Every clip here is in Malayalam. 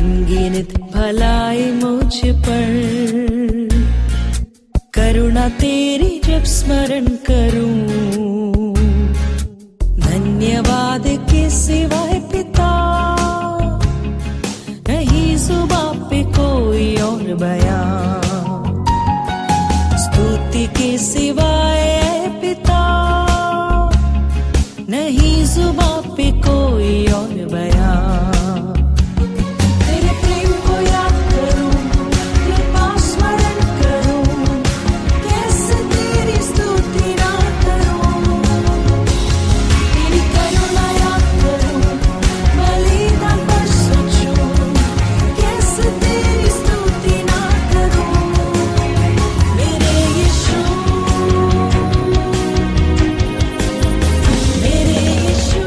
अनगिनत भलाई मुझ पर करुणा तेरी जब स्मरण करूं धन्यवाद के सिवाय पिता नहीं जुबा पे कोई और बयां स्तुति के सिवाय ऐ पिता नहीं जुबा पे कोई और बयां तेरे प्रेम को याद करूं कृपा स्मरण करूं कैसे तेरी स्तुति ना करूं तेरी करुणा याद करूं बलिदान पर सोचूं कैसे तेरी स्तुति ना करूं मेरे यीशु मेरे यीशु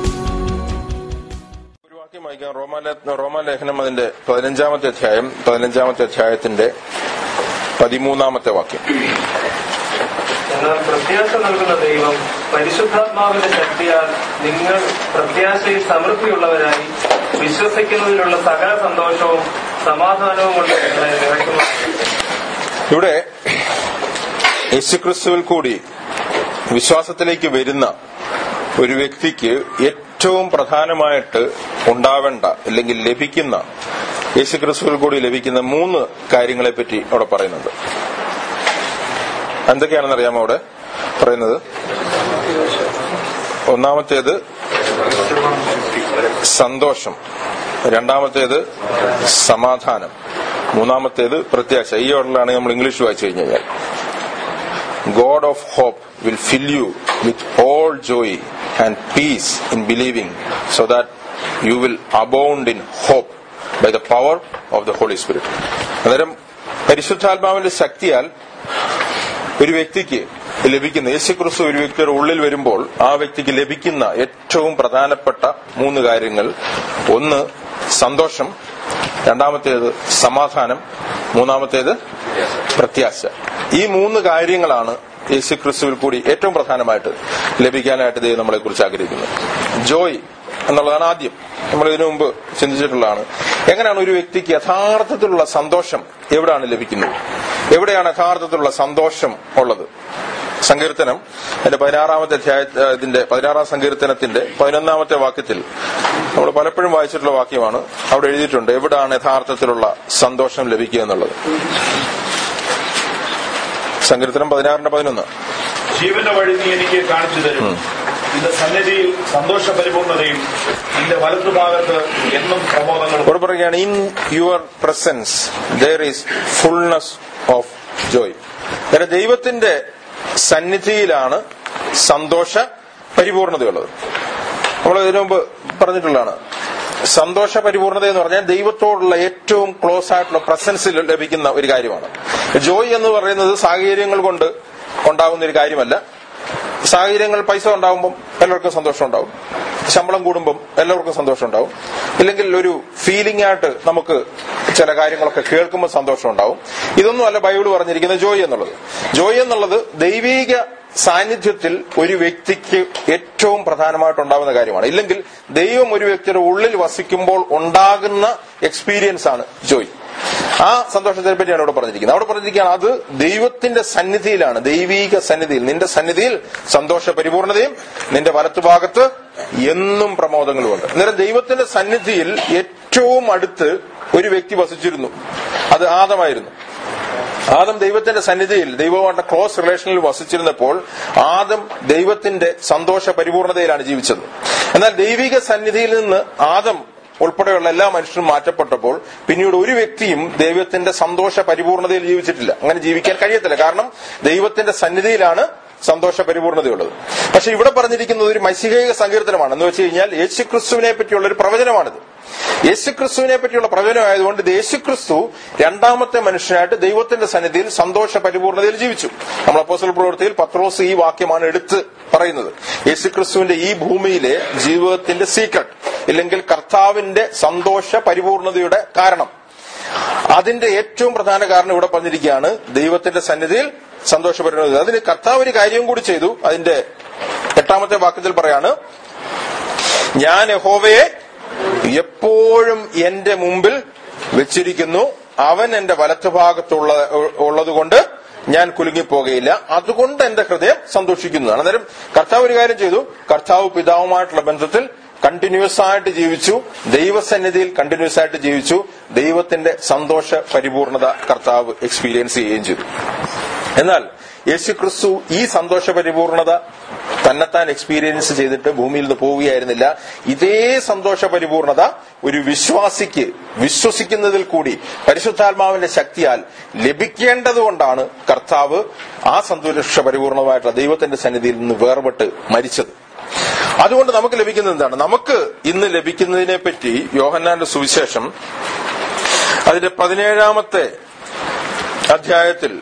ഒരു വാക്യം വായിക്കാം റോമാല റോമാലേഖനം അതിന്റെ പതിനഞ്ചാമത്തെ അധ്യായം പതിനഞ്ചാമത്തെ അധ്യായത്തിന്റെ പതിമൂന്നാമത്തെ വാക്യം എന്നാൽ പ്രത്യാശ നൽകുന്ന ദൈവം പരിശുദ്ധാത്മാവിന്റെ ശക്തിയാൽ നിങ്ങൾ പ്രത്യാശയിൽ സമൃദ്ധിയുള്ളവരായി വിശ്വസിക്കുന്നതിലുള്ള സകല സന്തോഷവും സമാധാനവും കൊണ്ട് നിങ്ങളെ നിറയ്ക്കുന്നു ഇവിടെ യേശുക്രിസ്തുവിൽ കൂടി വിശ്വാസത്തിലേക്ക് വരുന്ന ഒരു വ്യക്തിക്ക് ഏറ്റവും പ്രധാനമായിട്ട് ഉണ്ടാവേണ്ട അല്ലെങ്കിൽ ലഭിക്കുന്ന യേശുക്രിസ്തുവിൽ കൂടി ലഭിക്കുന്ന മൂന്ന് കാര്യങ്ങളെ പറ്റി അവിടെ പറയുന്നുണ്ട് എന്തൊക്കെയാണെന്ന് അറിയാമോ അവിടെ പറയുന്നത് ഒന്നാമത്തേത് സന്തോഷം രണ്ടാമത്തേത് സമാധാനം മൂന്നാമത്തേത് പ്രത്യാശ ഈ ഓർഡറിലാണ് നമ്മൾ ഇംഗ്ലീഷ് വായിച്ചു കഴിഞ്ഞു കഴിഞ്ഞാൽ God of hope will fill you with all joy and peace in believing so that you will abound in hope by the power of the Holy Spirit. അന്നേരം പരിശുദ്ധാത്മാവിന്റെ ശക്തിയാൽ ഒരു വ്യക്തിക്ക് ലഭിക്കുന്ന യേശുക്രിസ്തു ഒരു വ്യക്തിയുടെ ഉള്ളിൽ വരുമ്പോൾ ആ വ്യക്തിക്ക് ലഭിക്കുന്ന ഏറ്റവും പ്രധാനപ്പെട്ട മൂന്ന് കാര്യങ്ങൾ ഒന്ന് സന്തോഷം രണ്ടാമത്തേത് സമാധാനം മൂന്നാമത്തേത് പ്രത്യാശ ഈ മൂന്ന് കാര്യങ്ങളാണ് യേശുക്രിസ്തുവിൽ കൂടി ഏറ്റവും പ്രധാനമായിട്ട് ലഭിക്കാനായിട്ട് ദൈവം നമ്മളെ കുറിച്ച് ആഗ്രഹിക്കുന്നത് ജോയ് എന്നുള്ളതാണ് ആദ്യം നമ്മൾ ഇതിനു മുമ്പ് ചിന്തിച്ചിട്ടുള്ളതാണ് എങ്ങനെയാണ് ഒരു വ്യക്തിക്ക് യഥാർത്ഥത്തിലുള്ള സന്തോഷം എവിടെയാണ് ലഭിക്കുന്നത് എവിടെയാണ് യഥാർത്ഥത്തിലുള്ള സന്തോഷം ഉള്ളത് സങ്കീർത്തനം അതിന്റെ പതിനാറാമത്തെ അധ്യായ ഇതിന്റെ പതിനാറാം സങ്കീർത്തനത്തിന്റെ പതിനൊന്നാമത്തെ വാക്യത്തിൽ നമ്മൾ പലപ്പോഴും വായിച്ചിട്ടുള്ള വാക്യമാണ് അവിടെ എഴുതിയിട്ടുണ്ട് എവിടാണ് യഥാർത്ഥത്തിലുള്ള സന്തോഷം ലഭിക്കുക എന്നുള്ളത് സങ്കീർത്തനം പതിനാറിന്റെ പതിനൊന്ന് ജീവന്റെ വഴി നീ എനിക്ക് കാണിച്ചു തരും നിന്റെ സന്നിധിയിൽ സന്തോഷ പരിപൂർണതയും നിന്റെ വലത്തുഭാഗത്ത് എന്നും പ്രമോദങ്ങളും അവിടെ പറയുകയാണ് in your presence there is fullness of joy കാരണം ദൈവത്തിന്റെ സന്നിധിയിലാണ് സന്തോഷ പരിപൂർണതയുള്ളത് നമ്മൾ ഇതിനു മുമ്പ് പറഞ്ഞിട്ടുള്ളതാണ് സന്തോഷ പരിപൂർണത എന്ന് പറഞ്ഞാൽ ദൈവത്തോടുള്ള ഏറ്റവും ക്ലോസ് ആയിട്ടുള്ള പ്രസൻസിൽ ലഭിക്കുന്ന ഒരു കാര്യമാണ് ജോയ് എന്ന് പറയുന്നത് സാഹചര്യങ്ങൾ കൊണ്ട് ഉണ്ടാകുന്ന ഒരു കാര്യമല്ല സാഹചര്യങ്ങൾ പൈസ ഉണ്ടാകുമ്പം എല്ലാവർക്കും സന്തോഷം ഉണ്ടാവും ശമ്പളം കൂടുമ്പം എല്ലാവർക്കും സന്തോഷം ഉണ്ടാവും ഇല്ലെങ്കിൽ ഒരു ഫീലിംഗ് ആയിട്ട് നമുക്ക് ചില കാര്യങ്ങളൊക്കെ കേൾക്കുമ്പോൾ സന്തോഷം ഉണ്ടാവും ഇതൊന്നും അല്ല ബൈബിൾ പറഞ്ഞിരിക്കുന്നത് ജോയ് എന്നുള്ളത് ജോയ് എന്നുള്ളത് ദൈവീക സാന്നിധ്യത്തിൽ ഒരു വ്യക്തിക്ക് ഏറ്റവും പ്രധാനമായിട്ട് ഉണ്ടാകുന്ന കാര്യമാണ് ഇല്ലെങ്കിൽ ദൈവം ഒരു വ്യക്തിയുടെ ഉള്ളിൽ വസിക്കുമ്പോൾ ഉണ്ടാകുന്ന എക്സ്പീരിയൻസ് ആണ് ജോയ് ആ സന്തോഷത്തെ പറ്റിയാണ് ഇവിടെ പറഞ്ഞിരിക്കുന്നത് അവിടെ പറഞ്ഞിരിക്കുകയാണ് അത് ദൈവത്തിന്റെ സന്നിധിയിലാണ് ദൈവീക സന്നിധിയിൽ നിന്റെ സന്നിധിയിൽ സന്തോഷ പരിപൂർണതയും നിന്റെ വലത്തുഭാഗത്ത് എന്നും പ്രമോദങ്ങളുമുണ്ട് അന്നേരം ദൈവത്തിന്റെ സന്നിധിയിൽ ഏറ്റവും അടുത്ത് ഒരു വ്യക്തി വസിച്ചിരുന്നു അത് ആദമായിരുന്നു ആദം ദൈവത്തിന്റെ സന്നിധിയിൽ ദൈവമായിട്ട് ക്ലോസ് റിലേഷനിൽ വസിച്ചിരുന്നപ്പോൾ ആദം ദൈവത്തിന്റെ സന്തോഷ പരിപൂർണതയിലാണ് ജീവിച്ചത് എന്നാൽ ദൈവിക സന്നിധിയിൽ നിന്ന് ആദം ഉൾപ്പെടെയുള്ള എല്ലാ മനുഷ്യരും മാറ്റപ്പെട്ടപ്പോൾ പിന്നീട് ഒരു വ്യക്തിയും ദൈവത്തിന്റെ സന്തോഷ പരിപൂർണതയിൽ ജീവിച്ചിട്ടില്ല അങ്ങനെ ജീവിക്കാൻ കഴിയത്തില്ല കാരണം ദൈവത്തിന്റെ സന്നിധിയിലാണ് സന്തോഷ പരിപൂർണതയുള്ളത് പക്ഷെ ഇവിടെ പറഞ്ഞിരിക്കുന്നത് ഒരു മൈസികൈക സങ്കീർത്തനമാണ് എന്ന് വെച്ച് കഴിഞ്ഞാൽ യേശുക്രിസ്തുവിനെ പറ്റിയുള്ള ഒരു പ്രവചനമാണിത് യേശുക്രിസ്തുവിനെ പറ്റിയുള്ള പ്രവചനമായതുകൊണ്ട് ഇത് യേശുക്രിസ്തു രണ്ടാമത്തെ മനുഷ്യനായിട്ട് ദൈവത്തിന്റെ സന്നിധിയിൽ സന്തോഷ പരിപൂർണതയിൽ ജീവിച്ചു നമ്മൾ അപ്പോസ്റ്റൽ പ്രവൃത്തിയിൽ പത്രോസ് ഈ വാക്യമാണ് എടുത്ത് പറയുന്നത് യേശുക്രിസ്തുവിന്റെ ഈ ഭൂമിയിലെ ജീവിതത്തിന്റെ സീക്രട്ട് ഇല്ലെങ്കിൽ കർത്താവിന്റെ സന്തോഷ പരിപൂർണതയുടെ കാരണം അതിന്റെ ഏറ്റവും പ്രധാന കാരണം ഇവിടെ പറഞ്ഞിരിക്കുകയാണ് ദൈവത്തിന്റെ സന്നിധിയിൽ സന്തോഷപരിണത അതിന് കർത്താവ് ഒരു കാര്യം കൂടി ചെയ്തു അതിന്റെ എട്ടാമത്തെ വാക്യത്തിൽ പറയാണ് ഞാൻ യഹോവയെ എപ്പോഴും എന്റെ മുമ്പിൽ വെച്ചിരിക്കുന്നു അവൻ എന്റെ വലത്തുഭാഗത്തുള്ള ഉള്ളതുകൊണ്ട് ഞാൻ കുലുങ്ങിപ്പോകയില്ല അതുകൊണ്ട് എന്റെ ഹൃദയം സന്തോഷിക്കുന്നതാണ് അന്നേരം കർത്താവ് ഒരു കാര്യം ചെയ്തു കർത്താവ് പിതാവുമായിട്ടുള്ള ബന്ധത്തിൽ കണ്ടിന്യൂസ് ആയിട്ട് ജീവിച്ചു ദൈവസന്നിധിയിൽ കണ്ടിന്യൂസ് ആയിട്ട് ജീവിച്ചു ദൈവത്തിന്റെ സന്തോഷ പരിപൂർണത കർത്താവ് എക്സ്പീരിയൻസ് ചെയ്യുകയും ചെയ്തു എന്നാൽ യേശു ക്രിസ്തു ഈ സന്തോഷ പരിപൂർണത തന്നെത്താൻ എക്സ്പീരിയൻസ് ചെയ്തിട്ട് ഭൂമിയിൽ നിന്ന് പോവുകയായിരുന്നില്ല ഇതേ സന്തോഷ പരിപൂർണത ഒരു വിശ്വാസിക്ക് വിശ്വസിക്കുന്നതിൽ കൂടി പരിശുദ്ധാത്മാവിന്റെ ശക്തിയാൽ ലഭിക്കേണ്ടതുകൊണ്ടാണ് കർത്താവ് ആ സന്തോഷ പരിപൂർണമായിട്ടുള്ള ദൈവത്തിന്റെ സന്നിധിയിൽ നിന്ന് വേർപെട്ട് മരിച്ചത് അതുകൊണ്ട് നമുക്ക് ലഭിക്കുന്നത് എന്താണ് നമുക്ക് ഇന്ന് ലഭിക്കുന്നതിനെ പറ്റി യോഹന്നാന്റെ സുവിശേഷം അതിന്റെ പതിനേഴാമത്തെ അധ്യായത്തിൽ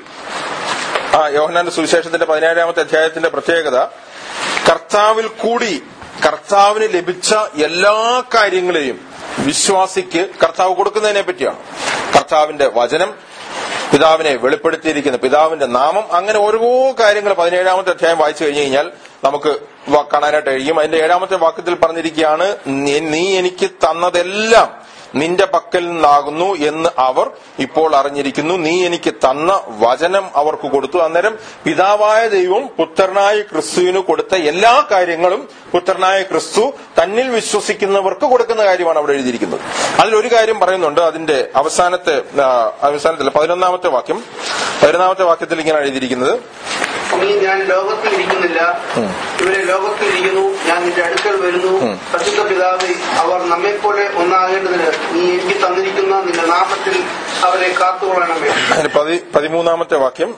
ആ യോഹന്നാന്റെ സുവിശേഷത്തിന്റെ പതിനേഴാമത്തെ അധ്യായത്തിന്റെ പ്രത്യേകത കർത്താവിൽ കൂടി കർത്താവിന് ലഭിച്ച എല്ലാ കാര്യങ്ങളെയും വിശ്വാസിക്ക് കർത്താവ് കൊടുക്കുന്നതിനെ പറ്റിയാണ് കർത്താവിന്റെ വചനം പിതാവിനെ വെളിപ്പെടുത്തിയിരിക്കുന്ന പിതാവിന്റെ നാമം അങ്ങനെ ഓരോ കാര്യങ്ങൾ പതിനേഴാമത്തെ അധ്യായം വായിച്ചു കഴിഞ്ഞു കഴിഞ്ഞാൽ നമുക്ക് വ- കാണാനായിട്ട് കഴിയും അതിന്റെ ഏഴാമത്തെ വാക്യത്തിൽ പറഞ്ഞിരിക്കുകയാണ് "നീ- നീ എനിക്ക് തന്നതെല്ലാം നിന്റെ പക്കൽ നിന്നാകുന്നു എന്ന് അവർ ഇപ്പോൾ അറിഞ്ഞിരിക്കുന്നു നീ എനിക്ക് തന്ന വചനം അവർക്ക് കൊടുത്തു അന്നേരം പിതാവായ ദൈവം പുത്രനായ ക്രിസ്തുവിന് കൊടുത്ത എല്ലാ കാര്യങ്ങളും പുത്രനായ ക്രിസ്തു തന്നിൽ വിശ്വസിക്കുന്നവർക്ക് കൊടുക്കുന്ന കാര്യമാണ് അവിടെ എഴുതിയിരിക്കുന്നത് അതിലൊരു കാര്യം പറയുന്നുണ്ട് അതിന്റെ അവസാനത്തെ ആ, അവസാനത്തിൽ പതിനൊന്നാമത്തെ വാക്യം പതിനൊന്നാമത്തെ വാക്യത്തിൽ ഇങ്ങനെ എഴുതിയിരിക്കുന്നത് നീ ഞാൻ ലോകത്തിൽ ഇരിക്കുന്നില്ല ഇവരെ ലോകത്തിൽ ഇരിക്കുന്നു ഞാൻ നിന്റെ അടുക്കൽ വരുന്നു പരിശുദ്ധ പിതാവേ അവർ നമ്മെപ്പോലെ ഒന്നാകേണ്ടതിന് നീ എനിക്ക് തന്നിരിക്കുന്ന നിന്റെ നാമത്തിൽ അവരെ കാത്തുകൊള്ളണമേ അതിന്റെ പതി- പതിമൂന്നാമത്തെ വാക്യം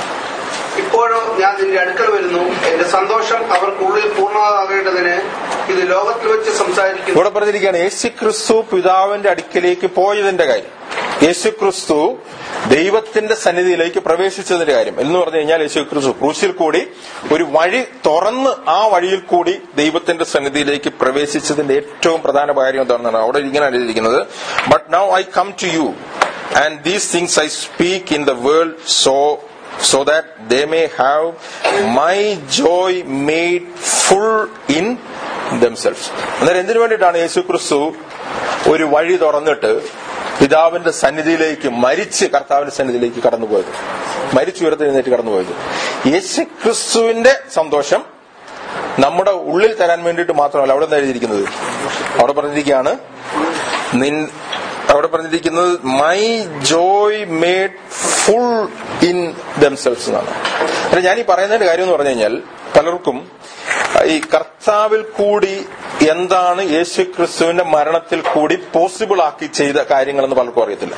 ഇപ്പോഴോ ഞാൻ നിന്റെ അടുക്കൽ വരുന്നു എന്റെ സന്തോഷം അവർക്കുള്ളിൽ പൂർണ്ണമാകേണ്ടതിന് ഇത് ലോകത്തിൽ വെച്ച് സംസാരിക്കുന്നു ഇവിടെ പറഞ്ഞിരിക്കുകയാണ് യേശു ക്രിസ്തു പിതാവിന്റെ അടുക്കിലേക്ക് പോയതിന്റെ കാര്യം യേശു ക്രിസ്തു ദൈവത്തിന്റെ സന്നിധിയിലേക്ക് പ്രവേശിച്ചതിന്റെ കാര്യം എന്ന് പറഞ്ഞു കഴിഞ്ഞാൽ യേശു ക്രിസ്തു ക്രൂശിൽ കൂടി ഒരു വഴി തുറന്ന് ആ വഴിയിൽ കൂടി ദൈവത്തിന്റെ സന്നിധിയിലേക്ക് പ്രവേശിച്ചതിന്റെ ഏറ്റവും പ്രധാന കാര്യം എന്താണെന്നാണ് അവിടെ ഇങ്ങനെ എഴുതിയിരിക്കുന്നത് but now I come to you and these things I speak in the world so so that they may have my joy made full in themselves. അന്നേരം എന്തിനു വേണ്ടിയിട്ടാണ് യേശു ക്രിസ്തു ഒരു വഴി തുറന്നിട്ട് പിതാവിന്റെ സന്നിധിയിലേക്ക് മരിച്ച് കർത്താവിന്റെ സന്നിധിയിലേക്ക് കടന്നുപോയത് മരിച്ചു ഉയർത്തെഴുന്നേറ്റ് കടന്നുപോയത് യേശു ക്രിസ്തുവിന്റെ സന്തോഷം നമ്മുടെ ഉള്ളിൽ തരാൻ വേണ്ടിയിട്ട് മാത്രമല്ല അവിടെ എന്താ എഴുതിയിരിക്കുന്നത് അവിടെ പറഞ്ഞിരിക്കുകയാണ് നിൻ അവിടെ പറഞ്ഞിരിക്കുന്നത് my joy made full in themselves എന്നാണ് അല്ല ഞാൻ ഈ പറയുന്നതിന്റെ കാര്യം എന്ന് പറഞ്ഞു കഴിഞ്ഞാൽ പലർക്കും ഈ കർത്താവിൽ കൂടി എന്താണ് യേശു ക്രിസ്തുവിന്റെ മരണത്തിൽ കൂടി പോസിബിൾ ആക്കി ചെയ്ത കാര്യങ്ങളെന്ന് പലർക്കും അറിയത്തില്ല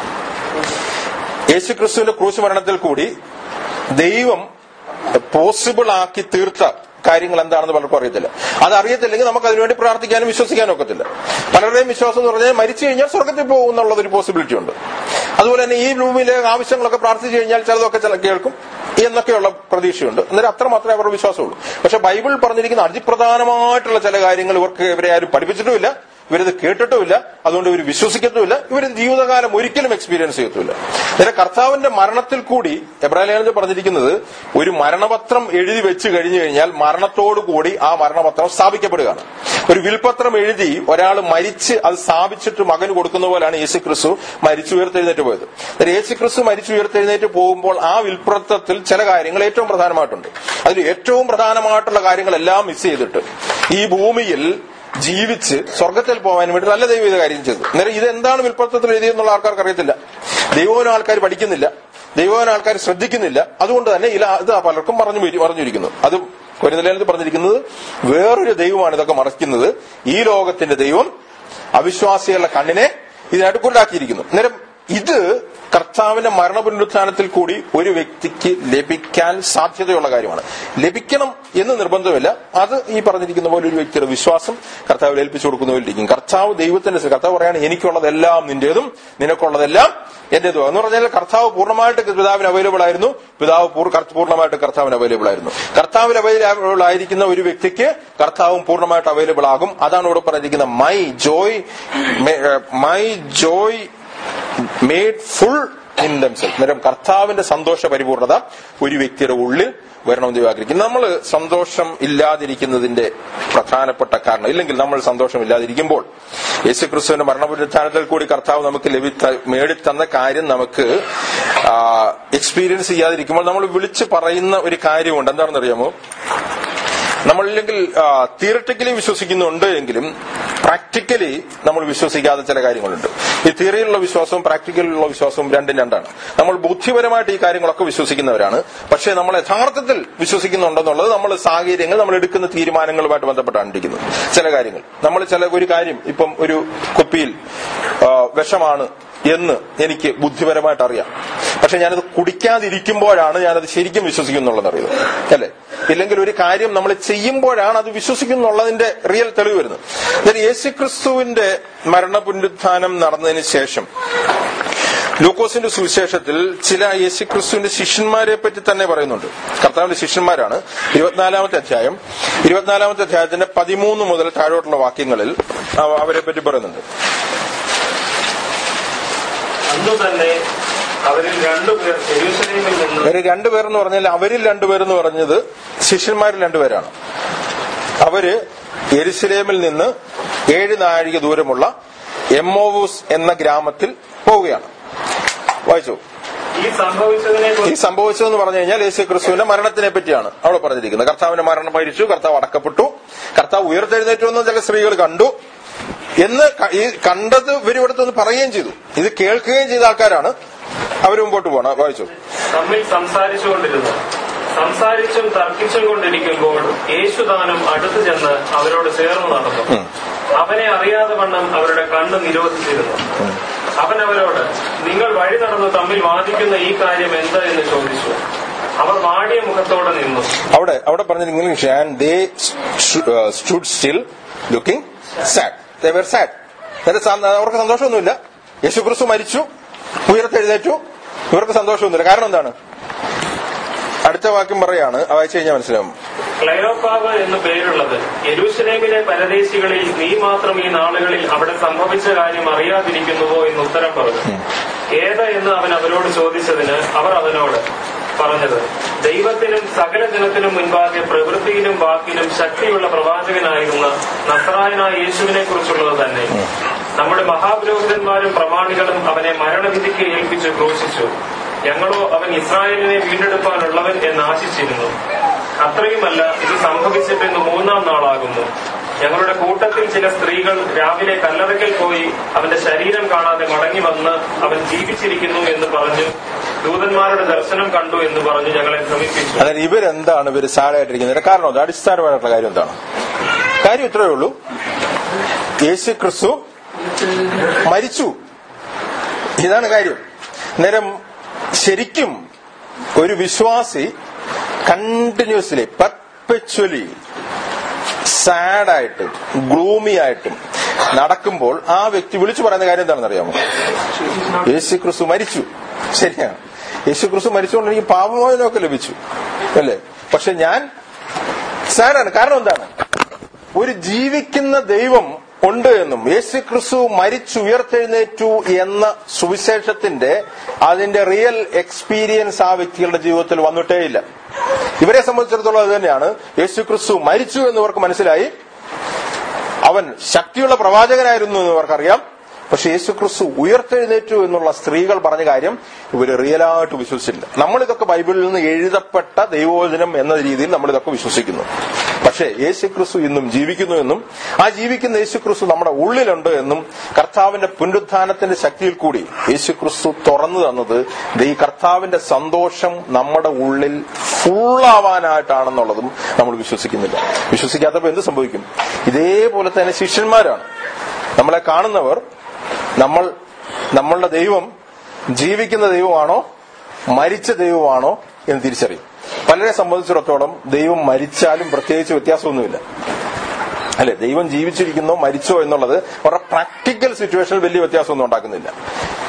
യേശു ക്രിസ്തുവിന്റെ ക്രൂശ് മരണത്തിൽ കൂടി ദൈവം പോസിബിൾ ആക്കി തീർത്ത കാര്യങ്ങൾ എന്താണെന്ന് പലർക്കും അറിയത്തില്ല അത് അറിയത്തില്ലെങ്കിൽ നമുക്ക് അതിനുവേണ്ടി പ്രാർത്ഥിക്കാനും വിശ്വസിക്കാനും ഒക്കത്തില്ല പലരുടെയും വിശ്വാസം എന്ന് പറഞ്ഞാൽ മരിച്ചു കഴിഞ്ഞാൽ സ്വർഗത്തിൽ പോകും എന്നുള്ളത് ഒരു പോസിബിലിറ്റി ഉണ്ട് അതുപോലെ തന്നെ ഈ ഭൂമിയിലെ ആവശ്യങ്ങളൊക്കെ പ്രാർത്ഥിച്ചു കഴിഞ്ഞാൽ ചിലതൊക്കെ ചില കേൾക്കും എന്നൊക്കെയുള്ള പ്രതീക്ഷയുണ്ട് അന്നേരം അത്ര മാത്രമേ അവരുടെ വിശ്വാസമുള്ളൂ പക്ഷെ ബൈബിൾ പറഞ്ഞിരിക്കുന്ന അതിപ്രധാനമായിട്ടുള്ള ചില കാര്യങ്ങൾ ഇവർക്ക് ഇവരെ ആരും പഠിപ്പിച്ചിട്ടുമില്ല ഇവരിത് കേട്ടിട്ടുമില്ല അതുകൊണ്ട് ഇവർ വിശ്വസിക്കത്തുമില്ല ഇവർ ജീവിതകാലം ഒരിക്കലും എക്സ്പീരിയൻസ് ചെയ്യത്തുമില്ല നേരെ കർത്താവിന്റെ മരണത്തിൽ കൂടി എബ്രാഹിം പറഞ്ഞിരിക്കുന്നത് ഒരു മരണപത്രം എഴുതി വെച്ച് കഴിഞ്ഞു കഴിഞ്ഞാൽ മരണത്തോടു കൂടി ആ മരണപത്രം സ്ഥാപിക്കപ്പെടുകയാണ് ഒരു വിൽപത്രം എഴുതി ഒരാൾ മരിച്ച് അത് സ്ഥാപിച്ചിട്ട് മകന് കൊടുക്കുന്ന പോലെയാണ് യേശു ക്രിസ്തു മരിച്ചു ഉയർത്തെഴുന്നേറ്റ് പോയത് നേരെ യേശു ക്രിസ്തു മരിച്ചു ഉയർത്തെഴുന്നേറ്റ് പോകുമ്പോൾ ആ വിൽപത്രത്തിൽ ചില കാര്യങ്ങൾ ഏറ്റവും പ്രധാനമായിട്ടുണ്ട് അതിൽ ഏറ്റവും പ്രധാനമായിട്ടുള്ള കാര്യങ്ങളെല്ലാം മിസ് ചെയ്തിട്ട് ഈ ഭൂമിയിൽ ജീവിച്ച് സ്വർഗത്തിൽ പോകാൻ വേണ്ടി നല്ല ദൈവം ഇത് കാര്യം ചെയ്തു അന്നേരം ഇത് എന്താണ് വിൽപ്പത്രത്തിൽ എഴുതിയെന്നുള്ള ആൾക്കാർക്ക് അറിയത്തില്ല ദൈവവും ആൾക്കാർ പഠിക്കുന്നില്ല ദൈവവും ആൾക്കാർ ശ്രദ്ധിക്കുന്നില്ല അതുകൊണ്ട് തന്നെ ഇല ഇത് പലർക്കും പറഞ്ഞു വരി- പറഞ്ഞിരിക്കുന്നു അത് കൊരിന്തലേനത്തിൽ പറഞ്ഞിരിക്കുന്നത് വേറൊരു ദൈവമാണ് ഇതൊക്കെ മറയ്ക്കുന്നത് ഈ ലോകത്തിന്റെ ദൈവം അവിശ്വാസികളുടെ കണ്ണിനെ ഇതിനായിട്ട് കുരുടാക്കിയിരിക്കുന്നു അന്നേരം ഇത് കർത്താവിന്റെ മരണപുനരുത്ഥാനത്തിൽ കൂടി ഒരു വ്യക്തിക്ക് ലഭിക്കാൻ സാധ്യതയുള്ള കാര്യമാണ് ലഭിക്കണം എന്ന് നിർബന്ധമില്ല അത് ഈ പറഞ്ഞിരിക്കുന്ന പോലെ ഒരു വ്യക്തിയുടെ വിശ്വാസം കർത്താവിൽ ഏൽപ്പിച്ചു കൊടുക്കുന്നവരിലിരിക്കും കർത്താവ് ദൈവത്തിന്റെ കർത്താവ് പറയാണ് എനിക്കുള്ളതെല്ലാം നിന്റേതും നിനക്കുള്ളതെല്ലാം എന്റേതും എന്ന് പറഞ്ഞാൽ കർത്താവ് പൂർണ്ണമായിട്ട് പിതാവിന് അവൈലബിൾ ആയിരുന്നു പിതാവ് പൂർ- കർ- പൂർണ്ണമായിട്ട് കർത്താവിന് അവൈലബിൾ ആയിരുന്നു കർത്താവിന് അവൈലബിൾ ആയിരിക്കുന്ന ഒരു വ്യക്തിക്ക് കർത്താവും പൂർണ്ണമായിട്ട് അവൈലബിൾ ആകും അതാണ് ഇവിടെ പറഞ്ഞിരിക്കുന്നത് my joy my joy made full in themselves അന്നേരം കർത്താവിന്റെ സന്തോഷ പരിപൂർണത ഒരു വ്യക്തിയുടെ ഉള്ളിൽ വരണമെന്ന് ദൈവം ആഗ്രഹിക്കുന്നു നമ്മൾ സന്തോഷം ഇല്ലാതിരിക്കുന്നതിന്റെ പ്രധാനപ്പെട്ട കാരണം ഇല്ലെങ്കിൽ നമ്മൾ സന്തോഷം ഇല്ലാതിരിക്കുമ്പോൾ യേശു ക്രിസ്തുവിന്റെ മരണപുനരുത്ഥാനത്തിൽ കൂടി കർത്താവ് നമുക്ക് ലഭിത്ത മേടിത്തന്ന കാര്യം നമുക്ക് എക്സ്പീരിയൻസ് ചെയ്യാതിരിക്കുമ്പോൾ നമ്മൾ വിളിച്ചു പറയുന്ന ഒരു കാര്യമുണ്ട് എന്താണെന്ന് അറിയാമോ നമ്മളില്ലെങ്കിൽ തിയറട്ടിക്കലി വിശ്വസിക്കുന്നുണ്ട് എങ്കിലും പ്രാക്ടിക്കലി നമ്മൾ വിശ്വസിക്കാത്ത ചില കാര്യങ്ങളുണ്ട് ഈ തിയറിയിലുള്ള വിശ്വാസവും പ്രാക്ടിക്കലിലുള്ള വിശ്വാസവും രണ്ടും രണ്ടാണ് നമ്മൾ ബുദ്ധിപരമായിട്ട് ഈ കാര്യങ്ങളൊക്കെ വിശ്വസിക്കുന്നവരാണ് പക്ഷേ നമ്മൾ യഥാർത്ഥത്തിൽ വിശ്വസിക്കുന്നുണ്ടെന്നുള്ളത് നമ്മൾ സാഹചര്യങ്ങൾ നമ്മൾ എടുക്കുന്ന തീരുമാനങ്ങളുമായിട്ട് ബന്ധപ്പെട്ടാണ് ഇരിക്കുന്നത് ചില കാര്യങ്ങൾ നമ്മൾ ചില ഒരു കാര്യം ഇപ്പം ഒരു കുപ്പിയിൽ ആ, വിഷമാണ് എന്ന് എനിക്ക് ബുദ്ധിപരമായിട്ട് അറിയാം പക്ഷെ ഞാനത് കുടിക്കാതിരിക്കുമ്പോഴാണ് ഞാനത് ശരിക്കും വിശ്വസിക്കുന്നുള്ളത് അറിയുന്നത് അല്ലേ ഇല്ലെങ്കിൽ ഒരു കാര്യം നമ്മൾ ചെയ്യുമ്പോഴാണ് അത് വിശ്വസിക്കുന്നുള്ളതിന്റെ റിയൽ തെളിവ് വരുന്നത് എന്നാൽ യേശുക്രിസ്തുവിന്റെ മരണപുനരുത്ഥാനം നടന്നതിന് ശേഷം ലൂക്കോസിന്റെ സുവിശേഷത്തിൽ ചില യേശുക്രിസ്തുവിന്റെ ശിഷ്യന്മാരെ പറ്റി തന്നെ പറയുന്നുണ്ട് കർത്താവിന്റെ ശിഷ്യന്മാരാണ് ഇരുപത്തിനാലാമത്തെ അധ്യായം ഇരുപത്തിനാലാമത്തെ അധ്യായത്തിന്റെ പതിമൂന്ന് മുതൽ താഴോട്ടുള്ള വാക്യങ്ങളിൽ അവ- അവരെ പറ്റി പറയുന്നുണ്ട് അന്നു തന്നെ അവരിൽ രണ്ടുപേർ ജെറൂസലേമിൽ നിന്ന് ഒരു രണ്ടുപേർ എന്ന് പറഞ്ഞാൽ അവരിൽ രണ്ടുപേർ എന്ന് പറഞ്ഞത് ശിഷ്യന്മാരിൽ രണ്ടുപേരാണ് അവര് എരുസലേമിൽ നിന്ന് ഏഴ് നാഴിക ദൂരമുള്ള എമ്മോവൂസ് എന്ന ഗ്രാമത്തിൽ പോവുകയാണ് വായിച്ചു ഈ സംഭവിച്ചതിനെ ഈ സംഭവിച്ചതെന്ന് പറഞ്ഞു കഴിഞ്ഞാൽ യേശു ക്രിസ്തുവിന്റെ മരണത്തിനെ പറ്റിയാണ് അവിടെ പറഞ്ഞിരിക്കുന്നത് കർത്താവിന്റെ മരണം മരിച്ചു കർത്താവ് അടക്കപ്പെട്ടു കർത്താവ് ഉയർത്തെഴുന്നേറ്റു എന്ന് ചില സ്ത്രീകൾ കണ്ടു എന്ന് ക- ഈ കണ്ടത് ഇവരിവിടുത്തെ ഒന്ന് പറയുകയും ചെയ്തു ഇത് കേൾക്കുകയും ചെയ്ത ആൾക്കാരാണ് അവർ മുമ്പോട്ട് പോകണം വായിച്ചു തമ്മിൽ സംസാരിച്ചുകൊണ്ടിരുന്നു സംസാരിച്ചും തർക്കിച്ചും കൊണ്ടിരിക്കുമ്പോൾ യേശുദാനം അടുത്തു ചെന്ന് അവരോട് ചേർന്ന് നടന്നു അവനെ അറിയാതെ വണ്ണം അവരുടെ കണ്ണ് നിരോധിച്ചിരുന്നു അവൻ അവരോട് നിങ്ങൾ വഴി നടന്ന് തമ്മിൽ വാദിക്കുന്ന ഈ കാര്യം എന്താ എന്ന് ചോദിച്ചു അവർ വാടിയ മുഖത്തോടെ നിന്നു അവിടെ അവിടെ പറഞ്ഞിരിക്കുന്ന English and they stood still looking sad they were sad അവർക്ക് സന്തോഷമൊന്നുമില്ല യേശു ക്രിസ്തു മരിച്ചു ഉയർത്തെഴുന്നേറ്റു ഇവർക്ക് സന്തോഷമൊന്നുമില്ല കാരണം എന്താണ് അടുത്ത വാക്യം പറയാണ് അത് വായിച്ചു കഴിഞ്ഞാൽ മനസ്സിലാവും ക്ലയോപ്പാവ് എന്ന് പേരുള്ളത് യെരൂശലേമിലെ പരദേശികളിൽ നീ മാത്രം ഈ നാളുകളിൽ അവിടെ സംഭവിച്ച കാര്യം അറിയാതിരിക്കുന്നുവോ എന്ന് ഉത്തരം പറഞ്ഞു ഏത് എന്ന് അവൻ അവരോട് ചോദിച്ചതിന് അവർ അവനോട് പറഞ്ഞത് ദൈവത്തിനും സകല ജനത്തിനും മുൻപാകെ പ്രവൃത്തിയിലും വാക്കിലും ശക്തിയുള്ള പ്രവാചകനായിരുന്ന നസ്രായനായ യേശുവിനെ കുറിച്ചുള്ളത് തന്നെ നമ്മുടെ മഹാപുരോഹിതന്മാരും പ്രമാണികളും അവനെ മരണവിധിക്ക് ഏൽപ്പിച്ച് ക്രൂശിച്ചു ഞങ്ങളോ അവൻ ഇസ്രായേലിനെ വീണ്ടെടുപ്പാനുള്ളവൻ എന്ന് ആശിച്ചിരുന്നു അത്രയുമല്ല ഇത് സംഭവിച്ചിട്ട് ഇന്ന് മൂന്നാം നാളാകുന്നു ഞങ്ങളുടെ കൂട്ടത്തിൽ ചില സ്ത്രീകൾ രാവിലെ കല്ലറയ്ക്കൽ പോയി അവന്റെ ശരീരം കാണാതെ മടങ്ങി വന്ന് അവൻ ജീവിച്ചിരിക്കുന്നു എന്ന് പറഞ്ഞു ദൂതന്മാരുടെ ദർശനം കണ്ടു എന്ന് പറഞ്ഞു ഞങ്ങളെ ഭ്രമിപ്പിച്ചു അതായത് ഇവരെന്താണ് ഇവർ സാഡായിട്ടിരിക്കുന്നത് കാരണം എന്താ അടിസ്ഥാനപരമായിട്ടുള്ള കാര്യം എന്താണ് കാര്യം ഇത്രയേ ഉള്ളൂ യേശു ക്രിസ്തു മരിച്ചു ഇതാണ് കാര്യം നേരം ശരിക്കും ഒരു വിശ്വാസി കണ്ടിന്യൂസ്ലി പെർപ്പച്വലി സാഡായിട്ടും ഗ്ലൂമി ആയിട്ടും നടക്കുമ്പോൾ ആ വ്യക്തി വിളിച്ചു പറയുന്ന കാര്യം എന്താണെന്ന് അറിയാമോ യേശു ക്രിസ്തു മരിച്ചു ശരിയാണ് യേശു ക്രിസ്തു മരിച്ചുകൊണ്ട് എനിക്ക് പാപമോചനമൊക്കെ ലഭിച്ചു അല്ലേ പക്ഷെ ഞാൻ സാഡാണ് കാരണം എന്താണ് ഒരു ജീവിക്കുന്ന ദൈവം ഉണ്ട് എന്നും യേശു ക്രിസ്തു മരിച്ചു ഉയർത്തെഴുന്നേറ്റു എന്ന സുവിശേഷത്തിന്റെ അതിന്റെ റിയൽ എക്സ്പീരിയൻസ് ആ വ്യക്തികളുടെ ജീവിതത്തിൽ വന്നിട്ടേയില്ല ഇവരെ സംബന്ധിച്ചിടത്തോളം അത് തന്നെയാണ് യേശു ക്രിസ്തു മരിച്ചു എന്ന് ഇവർക്ക് മനസ്സിലായി അവൻ ശക്തിയുള്ള പ്രവാചകനായിരുന്നു എന്ന് ഇവർക്കറിയാം പക്ഷെ യേശു ക്രിസ്തു ഉയർത്തെഴുന്നേറ്റു എന്നുള്ള സ്ത്രീകൾ പറഞ്ഞ കാര്യം ഇവര് റിയലായിട്ട് വിശ്വസിച്ചില്ല നമ്മളിതൊക്കെ ബൈബിളിൽ നിന്ന് എഴുതപ്പെട്ട ദൈവോചനം എന്ന രീതിയിൽ നമ്മളിതൊക്കെ വിശ്വസിക്കുന്നു പക്ഷേ യേശു ക്രിസ്തു ഇന്നും ജീവിക്കുന്നു എന്നും ആ ജീവിക്കുന്ന യേശു ക്രിസ്തു നമ്മുടെ ഉള്ളിലുണ്ട് എന്നും കർത്താവിന്റെ പുനരുത്ഥാനത്തിന്റെ ശക്തിയിൽ കൂടി യേശു ക്രിസ്തു തുറന്നു തന്നത് ദേ ഈ കർത്താവിന്റെ സന്തോഷം നമ്മുടെ ഉള്ളിൽ ഫുള്ളാവാനായിട്ടാണെന്നുള്ളതും നമ്മൾ വിശ്വസിക്കുന്നില്ല വിശ്വസിക്കാത്തപ്പോൾ എന്ത് സംഭവിക്കും ഇതേപോലെ തന്നെ ശിഷ്യന്മാരാണ് നമ്മളെ കാണുന്നവർ നമ്മൾ നമ്മളുടെ ദൈവം ജീവിക്കുന്ന ദൈവമാണോ മരിച്ച ദൈവമാണോ എന്ന് തിരിച്ചറിയും പലരെ സംബന്ധിച്ചിടത്തോളം ദൈവം മരിച്ചാലും പ്രത്യേകിച്ച് വ്യത്യാസമൊന്നുമില്ല അല്ലെ ദൈവം ജീവിച്ചിരിക്കുന്നോ മരിച്ചോ എന്നുള്ളത് അവരുടെ പ്രാക്ടിക്കൽ സിറ്റുവേഷനിൽ വലിയ വ്യത്യാസമൊന്നും ഉണ്ടാക്കുന്നില്ല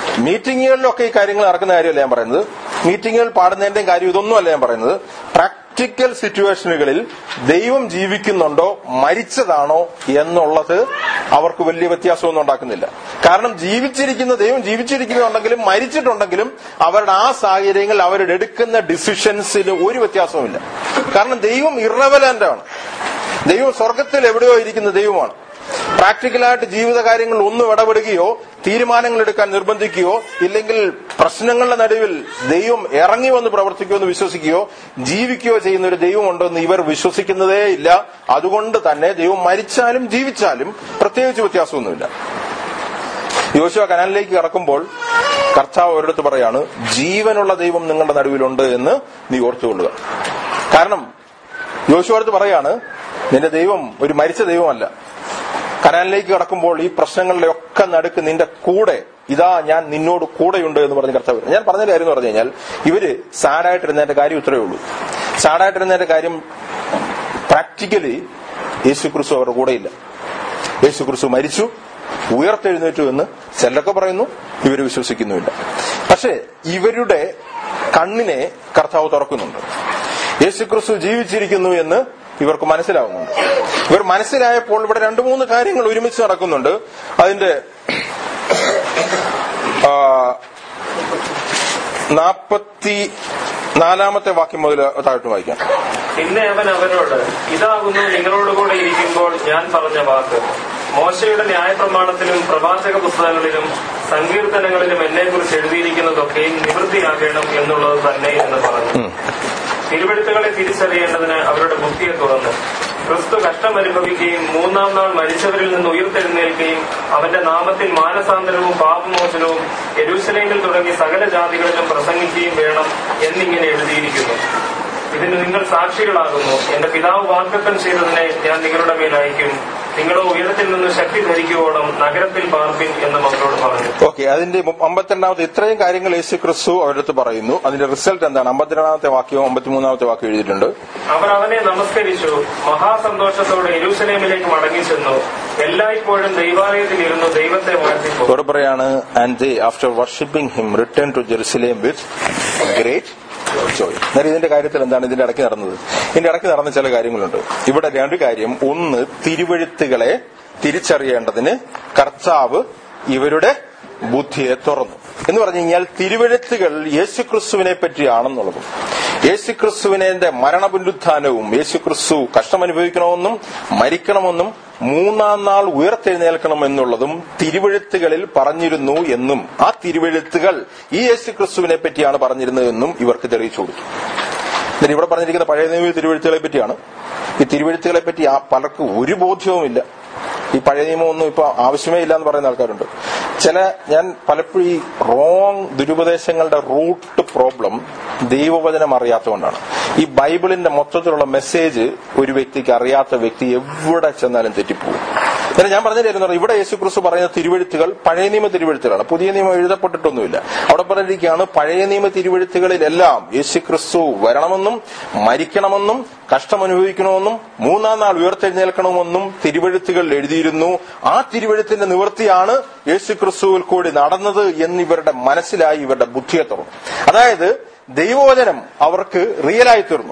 മീറ്റിങ്ങുകളിലൊക്കെ ഈ കാര്യങ്ങൾ നടക്കുന്ന കാര്യമല്ല ഞാൻ പറയുന്നത് മീറ്റിങ്ങുകൾ പാടുന്നതിന്റെയും കാര്യം ഇതൊന്നും അല്ല ഞാൻ പറയുന്നത് പ്രാക്ടിക്കൽ സിറ്റുവേഷനുകളിൽ ദൈവം ജീവിക്കുന്നുണ്ടോ മരിച്ചതാണോ എന്നുള്ളത് അവർക്ക് വലിയ വ്യത്യാസമൊന്നും ഉണ്ടാക്കുന്നില്ല കാരണം ജീവിച്ചിരിക്കുന്ന ദൈവം ജീവിച്ചിരിക്കുന്നുണ്ടെങ്കിലും മരിച്ചിട്ടുണ്ടെങ്കിലും അവരുടെ ആ സാഹചര്യങ്ങളിൽ അവരുടെ എടുക്കുന്ന ഡിസിഷൻസിന് ഒരു വ്യത്യാസവുമില്ല കാരണം ദൈവം ഇറവലന്റ് ആണ് ദൈവം സ്വർഗത്തിൽ എവിടെയോ ഇരിക്കുന്ന ദൈവമാണ് പ്രാക്ടിക്കലായിട്ട് ജീവിത കാര്യങ്ങളിൽ ഒന്നും ഇടപെടുകയോ തീരുമാനങ്ങൾ എടുക്കാൻ നിർബന്ധിക്കുകയോ ഇല്ലെങ്കിൽ പ്രശ്നങ്ങളുടെ നടുവിൽ ദൈവം ഇറങ്ങി വന്ന് പ്രവർത്തിക്കുമോ എന്ന് വിശ്വസിക്കുകയോ ജീവിക്കുകയോ ചെയ്യുന്ന ഒരു ദൈവമുണ്ടെന്ന് ഇവർ വിശ്വസിക്കുന്നതേ ഇല്ല അതുകൊണ്ട് തന്നെ ദൈവം മരിച്ചാലും ജീവിച്ചാലും പ്രത്യേകിച്ച് വ്യത്യാസമൊന്നുമില്ല യോശുവ കനാലിലേക്ക് കടക്കുമ്പോൾ കർത്താവ് ഒരിടത്ത് പറയാണ് ജീവനുള്ള ദൈവം നിങ്ങളുടെ നടുവിലുണ്ട് എന്ന് നീ ഓർത്തുകൊള്ളുക കാരണം യോശുവ അടുത്ത് പറയാണ് നിന്റെ ദൈവം ഒരു മരിച്ച ദൈവമല്ല കനാലിലേക്ക് കടക്കുമ്പോൾ ഈ പ്രശ്നങ്ങളുടെ ഒക്കെ നടുക്ക് നിന്റെ കൂടെ ഇതാ ഞാൻ നിന്നോട് കൂടെയുണ്ട് എന്ന് പറഞ്ഞ് കർത്താവ് പറഞ്ഞു. ഞാൻ പറഞ്ഞ കാര്യം എന്ന് പറഞ്ഞു കഴിഞ്ഞാൽ ഇവര് സാഡായിട്ടിരുന്നതിന്റെ കാര്യം ഇത്രയേ ഉള്ളൂ സാഡായിട്ടിരുന്നതിന്റെ കാര്യം പ്രാക്ടിക്കലി യേശു ക്രിസ്തു അവരുടെ കൂടെയില്ല യേശു ക്രിസ്തു മരിച്ചു ഉയർത്തെഴുന്നേറ്റു എന്ന് ചിലരൊക്കെ പറയുന്നു ഇവർ വിശ്വസിക്കുന്നുമില്ല പക്ഷേ ഇവരുടെ കണ്ണിനെ കർത്താവ് തുറക്കുന്നുണ്ട് യേശു ക്രിസ്തു ജീവിച്ചിരിക്കുന്നു എന്ന് ഇവർക്ക് മനസ്സിലാവുന്നുണ്ട് ഇവർ മനസ്സിലായപ്പോൾ ഇവിടെ രണ്ടു മൂന്ന് കാര്യങ്ങൾ ഒരുമിച്ച് നടക്കുന്നുണ്ട് അതിന്റെ ആ, നാപ്പത്തി നാലാമത്തെ വാക്യം മുതൽ താഴോട്ട് വായിക്കാം പിന്നെ അവൻ അവരോട് ഇതാകുന്നു നിങ്ങളോടുകൂടെ ഇരിക്കുമ്പോൾ ഞാൻ പറഞ്ഞ വാക്ക് മോശയുടെ ന്യായപ്രമാണത്തിലും പ്രവാചക പുസ്തകങ്ങളിലും സങ്കീർത്തനങ്ങളിലും എന്നെക്കുറിച്ച് എഴുതിയിരിക്കുന്നതൊക്കെയും നിവൃത്തിയാകണം എന്നുള്ളത് തന്നെ എന്ന് പറഞ്ഞു തിരുവെഴുത്തുകളെ തിരിച്ചറിയേണ്ടതിന് അവരുടെ ബുദ്ധിയെ തുറന്നു ക്രിസ്തു കഷ്ടമനുഭവിക്കുകയും മൂന്നാം നാൾ മരിച്ചവരിൽ നിന്ന് ഉയർത്തെഴുന്നേൽക്കുകയും അവന്റെ നാമത്തിൽ മാനസാന്തരവും പാപമോചനവും യെരൂശലേമിൽ തുടങ്ങി സകല ജാതികളിലും പ്രസംഗിക്കുകയും വേണം എന്നിങ്ങനെ എഴുതിയിരിക്കുന്നു ഇതിന് നിങ്ങൾ സാക്ഷികളാകുന്നു എന്റെ പിതാവ് വാഗ്ദത്തം ചെയ്തതിനെ ഞാൻ നിങ്ങളുടെ മേൽ അയക്കും നിങ്ങളോ ഉയരത്തിൽ നിന്ന് ശക്തി ധരിക്കുവോളം നഗരത്തിൽ പാർപ്പിൻ എന്ന് മക്കളോട് പറഞ്ഞു ഓക്കെ അതിന്റെ മു- അമ്പത്തിരണ്ടാമത്തെ ഇത്രയും കാര്യങ്ങൾ യേശു ക്രിസ്തു അവരുടെ അടുത്ത് പറയുന്നു അതിന്റെ റിസൾട്ട് എന്താണ് അമ്പത്തിരണ്ടാമത്തെ വാക്യവും അമ്പത്തിമൂന്നാമത്തെ വാക്യം എഴുതിയിട്ടുണ്ട് അവർ അവനെ നമസ്കരിച്ചു മഹാസന്തോഷത്തോടെ യെരൂശലേമിലേക്ക് മടങ്ങിച്ചെന്നു എല്ലായ്പ്പോഴും ദൈവാലയത്തിൽ ഇരുന്നു ദൈവത്തെ വാഴ്ത്തിപ്പോ ഇവിടെ പറയാണ് and they after worshipping him return to Jerusalem with great joy എന്നാൽ ഇതിന്റെ കാര്യത്തിൽ എന്താണ് ഇതിന്റെ ഇടയ്ക്ക് നടന്നത് ഇതിന്റെ ഇടയ്ക്ക് നടന്ന ചില കാര്യങ്ങളുണ്ട് ഇവിടെ രണ്ട് കാര്യം ഒന്ന് തിരുവഴുത്തുകളെ തിരിച്ചറിയേണ്ടതിന് കർത്താവ് ഇവരുടെ ബുദ്ധിയെ തുറന്നു എന്ന് പറഞ്ഞു കഴിഞ്ഞാൽ തിരുവഴുത്തുകൾ യേശുക്രിസ്തുവിനെ പറ്റിയാണെന്നുള്ളതും യേശുക്രിസ്തുവിനെ മരണപുനരുത്ഥാനവും യേശുക്രിസ്തു കഷ്ടമനുഭവിക്കണമെന്നും മരിക്കണമെന്നും മൂന്നാം നാൾ ഉയർത്തെഴുന്നേൽക്കണമെന്നുള്ളതും തിരുവഴുത്തുകളിൽ പറഞ്ഞിരുന്നു എന്നും ആ തിരുവഴുത്തുകൾ ഈ യേശുക്രിസ്തുവിനെ പറ്റിയാണ് പറഞ്ഞിരുന്നതെന്നും ഇവർക്ക് തെളിയിച്ചു കൊടുത്തു എന്നിട്ട് ഇവിടെ പറഞ്ഞിരിക്കുന്ന പഴയ നിയമ തിരുവഴുത്തുകളെ പറ്റിയാണ് ഈ തിരുവഴുത്തുകളെ പറ്റി ആ പലർക്കും ഒരു ബോധ്യവുമില്ല ഈ പഴയ നിയമമൊന്നും ഇപ്പൊ ആവശ്യമേ ഇല്ല എന്ന് പറയുന്ന ആൾക്കാരുണ്ട് ചില ഞാൻ പലപ്പോഴും ഈ റോങ് ദുരുപദേശങ്ങളുടെ റൂട്ട് പ്രോബ്ലം ദൈവവചനം അറിയാത്തതുകൊണ്ടാണ് ഈ ബൈബിളിന്റെ മൊത്തത്തിലുള്ള മെസ്സേജ് ഒരു വ്യക്തിക്ക് അറിയാത്ത വ്യക്തി എവിടെ ചെന്നാലും തെറ്റിപ്പോകും എന്നാൽ ഞാൻ പറഞ്ഞില്ലായിരുന്നു ഇവിടെ യേശു ക്രിസ്തു പറയുന്ന തിരുവഴുത്തുകൾ പഴയ നിയമ തിരുവഴുത്തുകളാണ് പുതിയ നിയമം എഴുതപ്പെട്ടിട്ടൊന്നുമില്ല അവിടെ പറഞ്ഞിരിക്കുകയാണ് പഴയ നിയമ തിരുവഴുത്തുകളിലെല്ലാം യേശു ക്രിസ്തു വരണമെന്നും മരിക്കണമെന്നും കഷ്ടമനുഭവിക്കണമെന്നും മൂന്നാം നാൾ ഉയർത്തെഴുന്നേൽക്കണമെന്നും തിരുവഴുത്തുകൾ എഴുതിയിരുന്നു ആ തിരുവഴുത്തിന്റെ നിവൃത്തിയാണ് യേശു ക്രിസ്തുവിൽ കൂടി നടന്നത് എന്നിവരുടെ മനസ്സിലായി ഇവരുടെ ബുദ്ധിയെ തുറന്നു അതായത് ദൈവവചനം അവർക്ക് റിയലായി തീർന്നു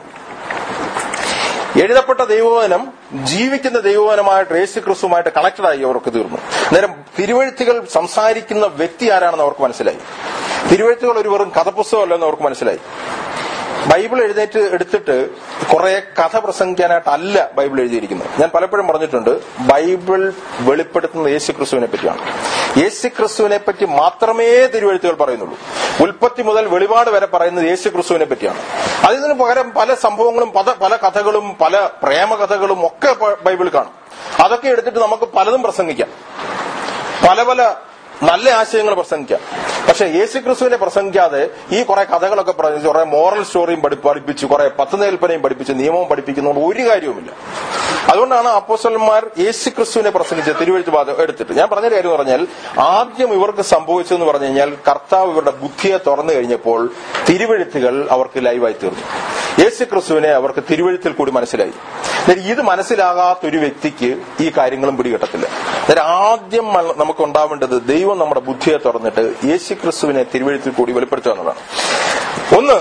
എഴുതപ്പെട്ട ദൈവവചനം ജീവിക്കുന്ന ദൈവവചനമായിട്ട് യേശു ക്രിസ്തുമായിട്ട് കണക്റ്റഡ് ആയി അവർക്ക് തീർന്നു അന്നേരം തിരുവഴുത്തുകൾ സംസാരിക്കുന്ന വ്യക്തി ആരാണെന്ന് അവർക്ക് മനസ്സിലായി തിരുവഴുത്തുകൾ ഒരു വെറും കഥപുസ്തകമല്ലെന്ന് അവർക്ക് മനസ്സിലായി ബൈബിൾ എഴുന്നേറ്റ് എടുത്തിട്ട് കുറെ കഥ പ്രസംഗിക്കാനായിട്ടല്ല ബൈബിൾ എഴുതിയിരിക്കുന്നത് ഞാൻ പലപ്പോഴും പറഞ്ഞിട്ടുണ്ട് ബൈബിൾ വെളിപ്പെടുത്തുന്നത് യേശു ക്രിസ്തുവിനെ പറ്റിയാണ് യേശു ക്രിസ്തുവിനെ പറ്റി മാത്രമേ തിരുവഴുത്തുകൾ പറയുന്നുള്ളൂ ഉൽപ്പത്തി മുതൽ വെളിപാട് വരെ പറയുന്നത് യേശു ക്രിസ്തുവിനെ പറ്റിയാണ് അതിന് പകരം പല സംഭവങ്ങളും പല പല കഥകളും പല പ്രേമകഥകളും ഒക്കെ ബ- ബൈബിൾ കാണും അതൊക്കെ എടുത്തിട്ട് നമുക്ക് പലതും പ്രസംഗിക്കാം പല പല നല്ല ആശയങ്ങൾ പ്രസംഗിക്കാം പക്ഷെ യേശു ക്രിസ്തുവിനെ പ്രസംഗിക്കാതെ ഈ കുറെ കഥകളൊക്കെ പറഞ്ഞു കുറെ മോറൽ സ്റ്റോറിയും പഠി- പഠിപ്പിച്ചു കുറെ പത്ത് നേൽപ്പനയും പഠിപ്പിച്ച് നിയമവും പഠിപ്പിക്കുന്നതുകൊണ്ട് ഒരു കാര്യവുമില്ല അതുകൊണ്ടാണ് അപ്പോസ്റ്റലന്മാർ യേശു ക്രിസ്തുവിനെ പ്രസംഗിച്ച തിരുവഴുത്ത് ഭാഗം എടുത്തിട്ട് ഞാൻ പറഞ്ഞ കാര്യം എന്ന് പറഞ്ഞാൽ ആദ്യം ഇവർക്ക് സംഭവിച്ചതെന്ന് പറഞ്ഞു കഴിഞ്ഞാൽ കർത്താവ് ഇവരുടെ ബുദ്ധിയെ തുറന്നു കഴിഞ്ഞപ്പോൾ തിരുവഴുത്തുകൾ അവർക്ക് ലൈവായി തീർന്നു യേശു ക്രിസ്തുവിനെ അവർക്ക് തിരുവഴുത്തിൽ കൂടി മനസ്സിലായി അന്നേരം ഇത് മനസ്സിലാകാത്ത ഒരു വ്യക്തിക്ക് ഈ കാര്യങ്ങളും പിടികിട്ടത്തില്ല അന്നേരം ആദ്യം മ- നമുക്ക് ഉണ്ടാവേണ്ടത് ദൈവം നമ്മുടെ ബുദ്ധിയെ തുറന്നിട്ട് യേശു ക്രിസ്തുവിനെ തിരുവഴുത്തിൽ കൂടി വെളിപ്പെടുത്തുക എന്നുള്ളതാണ് ഒന്ന്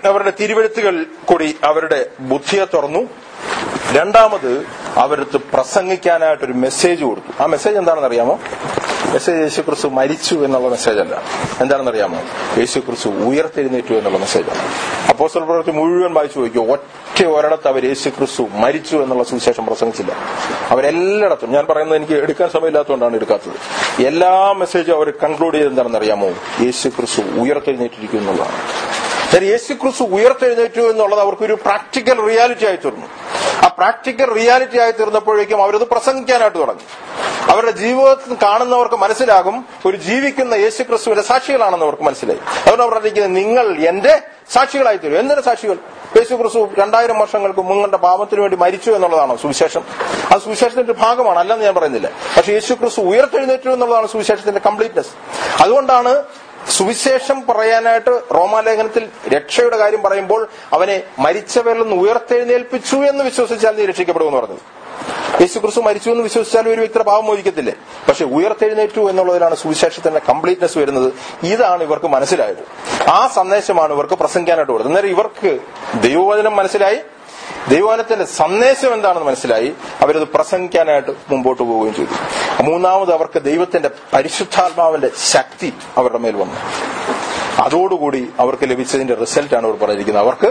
അവരുടെ തിരുവെഴുത്തുകൾ കൂടി അവരുടെ ബുദ്ധിയെ തുറന്നു രണ്ടാമത് അവരടുത്ത് പ്രസംഗിക്കാനായിട്ട് ഒരു മെസ്സേജ് കൊടുത്തു ആ മെസ്സേജ് എന്താണെന്ന് അറിയാമോ മെസ്സേജ് യേശു ക്രിസ്തു മരിച്ചു എന്നുള്ള മെസ്സേജ് അല്ല എന്താണെന്ന് അറിയാമോ യേശു ക്രിസ്തു ഉയർത്തെഴുന്നേറ്റു എന്നുള്ള മെസ്സേജാണ് അപ്പോസ്റ്റൽ പ്രവൃത്തി മുഴുവൻ വായിച്ചു നോക്കിയോ ഒറ്റ ഒരിടത്ത് അവർ യേശു ക്രിസ്തു മരിച്ചു എന്നുള്ള സുവിശേഷം പ്രസംഗിച്ചില്ല അവരെല്ലായിടത്തും ഞാൻ പറയുന്നത് എനിക്ക് എടുക്കാൻ സമയമില്ലാത്തതുകൊണ്ടാണ് എടുക്കാത്തത് എല്ലാ മെസ്സേജും അവർ കൺക്ലൂഡ് ചെയ്ത് എന്താണെന്ന് അറിയാമോ യേശു ക്രിസ്തു ഉയർത്തെഴുന്നേറ്റിരിക്കും എന്നുള്ളതാണ് എന്നാൽ യേശു ക്രിസ്തു ഉയർത്തെഴുന്നേറ്റു എന്നുള്ളത് അവർക്കൊരു പ്രാക്ടിക്കൽ റിയാലിറ്റി ആയി തീർന്നു ആ പ്രാക്ടിക്കൽ റിയാലിറ്റി ആയി തീർന്നപ്പോഴേക്കും അവരത് പ്രസംഗിക്കാനായിട്ട് തുടങ്ങി അവരുടെ ജീവിതത്തിൽ കാണുന്നവർക്ക് മനസ്സിലാകും ഒരു ജീവിക്കുന്ന യേശു ക്രിസ്തുവിന്റെ സാക്ഷികളാണെന്ന് അവർക്ക് മനസ്സിലായി അതുകൊണ്ട് അവർ പറഞ്ഞിരിക്കുന്നത് നിങ്ങൾ എന്റെ സാക്ഷികളായി തീരും എന്തിന്റെ സാക്ഷികൾ യേശു ക്രിസ്തു രണ്ടായിരം വർഷങ്ങൾക്ക് മുങ്ങളുടെ പാപത്തിന് വേണ്ടി മരിച്ചു എന്നുള്ളതാണോ സുവിശേഷം അത് സുവിശേഷത്തിന്റെ ഒരു ഭാഗമാണ് അല്ലെന്ന് ഞാൻ പറയുന്നില്ല പക്ഷെ യേശു ക്രിസ്തു ഉയർത്തെഴുന്നേറ്റു എന്നുള്ളതാണ് സുവിശേഷത്തിന്റെ കംപ്ലീറ്റ്നെസ് അതുകൊണ്ടാണ് സുവിശേഷം പറയാനായിട്ട് റോമാലേഖനത്തിൽ രക്ഷയുടെ കാര്യം പറയുമ്പോൾ അവനെ മരിച്ചവരിൽ നിന്ന് ഉയർത്തെഴുന്നേൽപ്പിച്ചു എന്ന് വിശ്വസിച്ചാൽ നീ രക്ഷിക്കപ്പെടുമെന്ന് പറഞ്ഞത് യേശു ക്രിസ്തു മരിച്ചു എന്ന് വിശ്വസിച്ചാൽ ഒരു വ്യക്തിയുടെ പാവം മോചിക്കത്തില്ലേ പക്ഷെ ഉയർത്തെഴുന്നേറ്റു എന്നുള്ളതിലാണ് സുവിശേഷത്തിന്റെ കംപ്ലീറ്റ്നെസ് വരുന്നത് ഇതാണ് ഇവർക്ക് മനസ്സിലായത് ആ സന്ദേശമാണ് ഇവർക്ക് പ്രസംഗിക്കാനായിട്ട് കൊടുത്തത് അന്നേരം ഇവർക്ക് ദൈവവചനം മനസ്സിലായി ദൈവവചനത്തിന്റെ സന്ദേശം എന്താണെന്ന് മനസ്സിലായി അവരത് പ്രസംഗിക്കാനായിട്ട് മുമ്പോട്ട് പോവുകയും ചെയ്തു മൂന്നാമത് അവർക്ക് ദൈവത്തിന്റെ പരിശുദ്ധാത്മാവിന്റെ ശക്തി അവരുടെ മേൽ വന്നു അതോടുകൂടി അവർക്ക് ലഭിച്ചതിന്റെ റിസൾട്ടാണ് ഇവർ പറഞ്ഞിരിക്കുന്നത് അവർക്ക്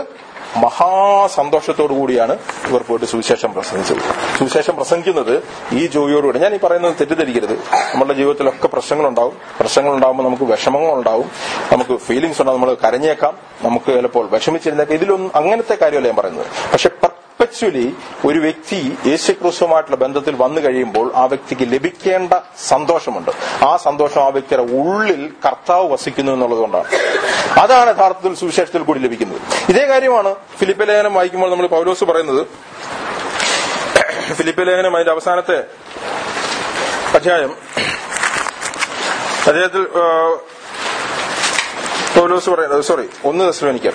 മഹാസന്തോഷത്തോടു കൂടിയാണ് ഇവർ പോയിട്ട് സുവിശേഷം പ്രസംഗിച്ചത് സുവിശേഷം പ്രസംഗിക്കുന്നത് ഈ ജോലിയോടുകൂടി ഞാൻ ഈ പറയുന്നത് തെറ്റിദ്ധരിക്കരുത് നമ്മുടെ ജീവിതത്തിലൊക്കെ പ്രശ്നങ്ങളുണ്ടാവും പ്രശ്നങ്ങളുണ്ടാകുമ്പോൾ നമുക്ക് വിഷമങ്ങളുണ്ടാവും നമുക്ക് ഫീലിങ്സ് ഉണ്ടാവും നമ്മൾ കരഞ്ഞേക്കാം നമുക്ക് ചിലപ്പോൾ വിഷമിച്ചിരുന്നേക്കാം ഇതിലൊന്നും അങ്ങനത്തെ കാര്യമല്ല ഞാൻ പറയുന്നത് പക്ഷെ പെർപ്പച്വലി ഒരു വ്യക്തി യേശുക്രിസ്തുമായിട്ടുള്ള ബന്ധത്തിൽ വന്നു കഴിയുമ്പോൾ ആ വ്യക്തിക്ക് ലഭിക്കേണ്ട സന്തോഷമുണ്ട് ആ സന്തോഷം ആ വ്യക്തിയുടെ ഉള്ളിൽ കർത്താവ് വസിക്കുന്നു എന്നുള്ളതുകൊണ്ടാണ് അതാണ് യഥാർത്ഥത്തിൽ സുവിശേഷത്തിൽ കൂടി ലഭിക്കുന്നത് ഇതേ കാര്യമാണ് ഫിലിപ്പ് ലേഖനം വായിക്കുമ്പോൾ നമ്മൾ പൗലോസ് പറയുന്നത് ഫിലിപ്പ് ലേഖനം അതിന്റെ അവസാനത്തെ അധ്യായം അദ്ദേഹത്തിൽ ആ, പൗലോസ് പറയുന്നത് സോറി ഒന്ന് ദശലോനിക്കാം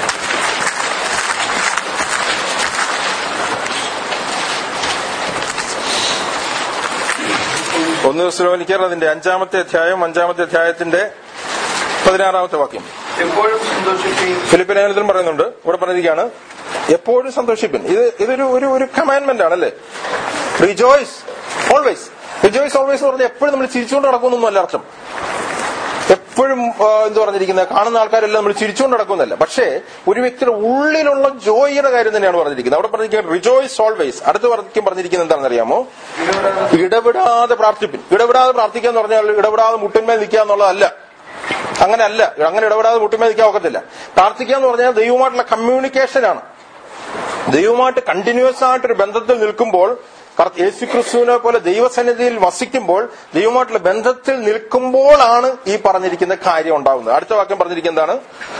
ഒന്ന് ദശലോനിക്കർ അതിന്റെ അഞ്ചാമത്തെ അധ്യായം അഞ്ചാമത്തെ അധ്യായത്തിന്റെ പതിനാറാമത്തെ വാക്യം എപ്പോഴും സന്തോഷിക്കുകയും ഫിലിപ്പ് ലേഖനത്തിലും പറയുന്നുണ്ട് ഇവിടെ പറഞ്ഞിരിക്കുകയാണ് എപ്പോഴും സന്തോഷിപ്പിൻ ഇത് ഇതൊരു ഒരു ഒരു കമാൻഡ്മെന്റ് ആണല്ലേ റിജോയ്സ് ഓൾവേസ് റിജോയ്സ് ഓൾവേസ് എന്ന് പറഞ്ഞാൽ എപ്പോഴും നമ്മൾ ചിരിച്ചുകൊണ്ട് നടക്കുന്നൊന്നും അല്ല അർത്ഥം എപ്പോഴും ആ, എന്ത് പറഞ്ഞിരിക്കുന്നത് കാണുന്ന ആൾക്കാരെല്ലാം നമ്മൾ ചിരിച്ചുകൊണ്ട് നടക്കുന്നല്ല പക്ഷേ ഒരു വ്യക്തിയുടെ ഉള്ളിലുള്ള ജോയിയുടെ കാര്യം തന്നെയാണ് പറഞ്ഞിരിക്കുന്നത് അവിടെ പറഞ്ഞിരിക്കുന്നത് റിജോയ്സ് ഓൾവേസ് അടുത്ത വർക്കും പറഞ്ഞിരിക്കുന്നത് എന്താണെന്ന് അറിയാമോ ഇടപെടാതെ പ്രാർത്ഥിപ്പിൻ ഇടപെടാതെ പ്രാർത്ഥിക്കുക എന്ന് പറഞ്ഞാൽ ഇടപെടാതെ മുട്ടിന്മേൽ നിൽക്കുക എന്നുള്ളതല്ല അങ്ങനെ അല്ല അങ്ങനെ ഇടപെടാതെ മുട്ടിന്മേൽ നിൽക്കാൻ ഒക്കത്തില്ല പ്രാർത്ഥിക്കുക എന്ന് പറഞ്ഞാൽ ദൈവമായിട്ടുള്ള കമ്മ്യൂണിക്കേഷനാണ് ദൈവമായിട്ട് കണ്ടിന്യൂസ് ആയിട്ട് ഒരു ബന്ധത്തിൽ നിൽക്കുമ്പോൾ കർത്ത- യേശുക്രിസ്തുവിനെ പോലെ ദൈവസന്നിധിയിൽ വസിക്കുമ്പോൾ ദൈവമായിട്ടുള്ള ബന്ധത്തിൽ നിൽക്കുമ്പോഴാണ് ഈ പറഞ്ഞിരിക്കുന്ന കാര്യം ഉണ്ടാകുന്നത് അടുത്ത വാക്യം പറഞ്ഞിരിക്കുന്നത് എന്താണ്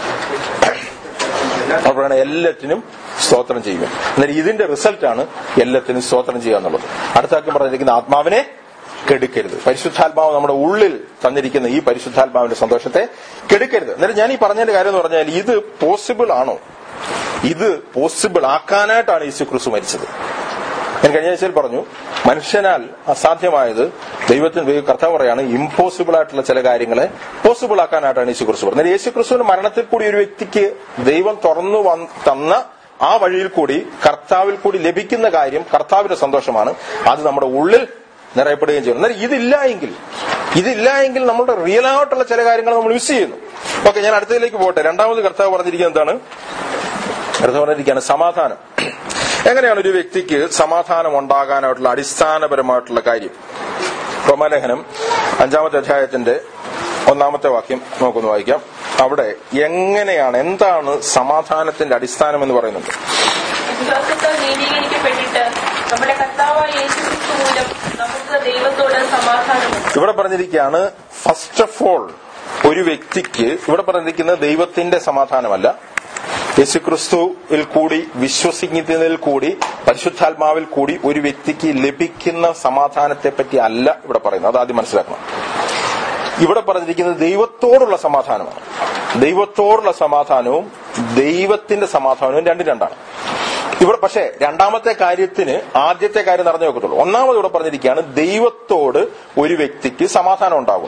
അപ്പോൾ പറയണ എല്ലാറ്റിനും സ്തോത്രം ചെയ്യുക എന്നാൽ ഇതിന്റെ റിസൾട്ടാണ് എല്ലാത്തിനും സ്തോത്രം ചെയ്യുക എന്നുള്ളത് അടുത്ത വാക്യം പറഞ്ഞിരിക്കുന്ന ആത്മാവിനെ കെടുക്കരുത് പരിശുദ്ധാത്മാവ് നമ്മുടെ ഉള്ളിൽ തന്നിരിക്കുന്ന ഈ പരിശുദ്ധാത്മാവിന്റെ സന്തോഷത്തെ കെടുക്കരുത് എന്നിട്ട് ഞാൻ ഈ പറഞ്ഞതിന്റെ കാര്യം എന്ന് പറഞ്ഞാൽ ഇത് പോസിബിൾ ആണോ ഇത് പോസിബിൾ ആക്കാനായിട്ടാണ് യേശു ക്രിസ്തു മരിച്ചത് ഞാൻ കഴിഞ്ഞ ആഴ്ചയിൽ പറഞ്ഞു മനുഷ്യനാൽ അസാധ്യമായത് ദൈവത്തിന് കർത്താവ് പറയാണ് ഇമ്പോസിബിൾ ആയിട്ടുള്ള ചില കാര്യങ്ങളെ പോസിബിൾ ആക്കാനായിട്ടാണ് യേശു ക്രിസ്തു പറഞ്ഞത് യേശു ക്രിസ്തുവിന്റെ മരണത്തിൽ കൂടി ഒരു വ്യക്തിക്ക് ദൈവം തുറന്നു വന്ന് തന്ന ആ വഴിയിൽ കൂടി കർത്താവിൽ കൂടി ലഭിക്കുന്ന കാര്യം കർത്താവിന്റെ സന്തോഷമാണ് അത് നമ്മുടെ ഉള്ളിൽ നിറയപ്പെടുകയും ചെയ്യുന്നു എന്നാൽ ഇതില്ല എങ്കിൽ ഇതില്ല എങ്കിൽ നമ്മുടെ റിയൽ ആയിട്ടുള്ള ചില കാര്യങ്ങൾ നമ്മൾ മിസ് ചെയ്യുന്നു ഓക്കെ ഞാൻ അടുത്തതിലേക്ക് പോട്ടെ രണ്ടാമത് കർത്താവ് പറഞ്ഞിരിക്കുന്നത് എന്താണ് കർത്താവ് പറഞ്ഞിരിക്കുകയാണ് സമാധാനം എങ്ങനെയാണ് ഒരു വ്യക്തിക്ക് സമാധാനം ഉണ്ടാകാനായിട്ടുള്ള അടിസ്ഥാനപരമായിട്ടുള്ള കാര്യം റോമാലേഖനം അഞ്ചാമത്തെ അധ്യായത്തിന്റെ ഒന്നാമത്തെ വാക്യം നമുക്കൊന്ന് വായിക്കാം അവിടെ എങ്ങനെയാണ് എന്താണ് സമാധാനത്തിന്റെ അടിസ്ഥാനം എന്ന് പറയുന്നുണ്ട് വിശ്വാസത്താൽ നീതീകരിക്കപ്പെട്ടിട്ട് നമ്മുടെ കർത്താവായ യേശുക്രിസ്തു മൂലം നമുക്ക് ദൈവത്തോട് സമാധാനമുണ്ട് ഇവിടെ പറഞ്ഞിരിക്കുകയാണ് ഫസ്റ്റ് ഓഫ് ഓൾ ഒരു വ്യക്തിക്ക് ഇവിടെ പറഞ്ഞിരിക്കുന്നത് ദൈവത്തിന്റെ സമാധാനമല്ല യേശുക്രിസ്തുവിൽ കൂടി വിശ്വസിക്കുന്നതിൽ കൂടി പരിശുദ്ധാത്മാവിൽ കൂടി ഒരു വ്യക്തിക്ക് ലഭിക്കുന്ന സമാധാനത്തെ പറ്റി അല്ല ഇവിടെ പറയുന്നത് അത് ആദ്യം മനസ്സിലാക്കണം ഇവിടെ പറഞ്ഞിരിക്കുന്നത് ദൈവത്തോടുള്ള സമാധാനമാണ് ദൈവത്തോടുള്ള സമാധാനവും ദൈവത്തിന്റെ സമാധാനവും രണ്ടും രണ്ടാണ് ഇവിടെ പക്ഷേ രണ്ടാമത്തെ കാര്യത്തിന് ആദ്യത്തെ കാര്യം നടന്നു നോക്കത്തുള്ളൂ ഒന്നാമത് ഇവിടെ പറഞ്ഞിരിക്കുകയാണ് ദൈവത്തോട് ഒരു വ്യക്തിക്ക് സമാധാനം ഉണ്ടാകും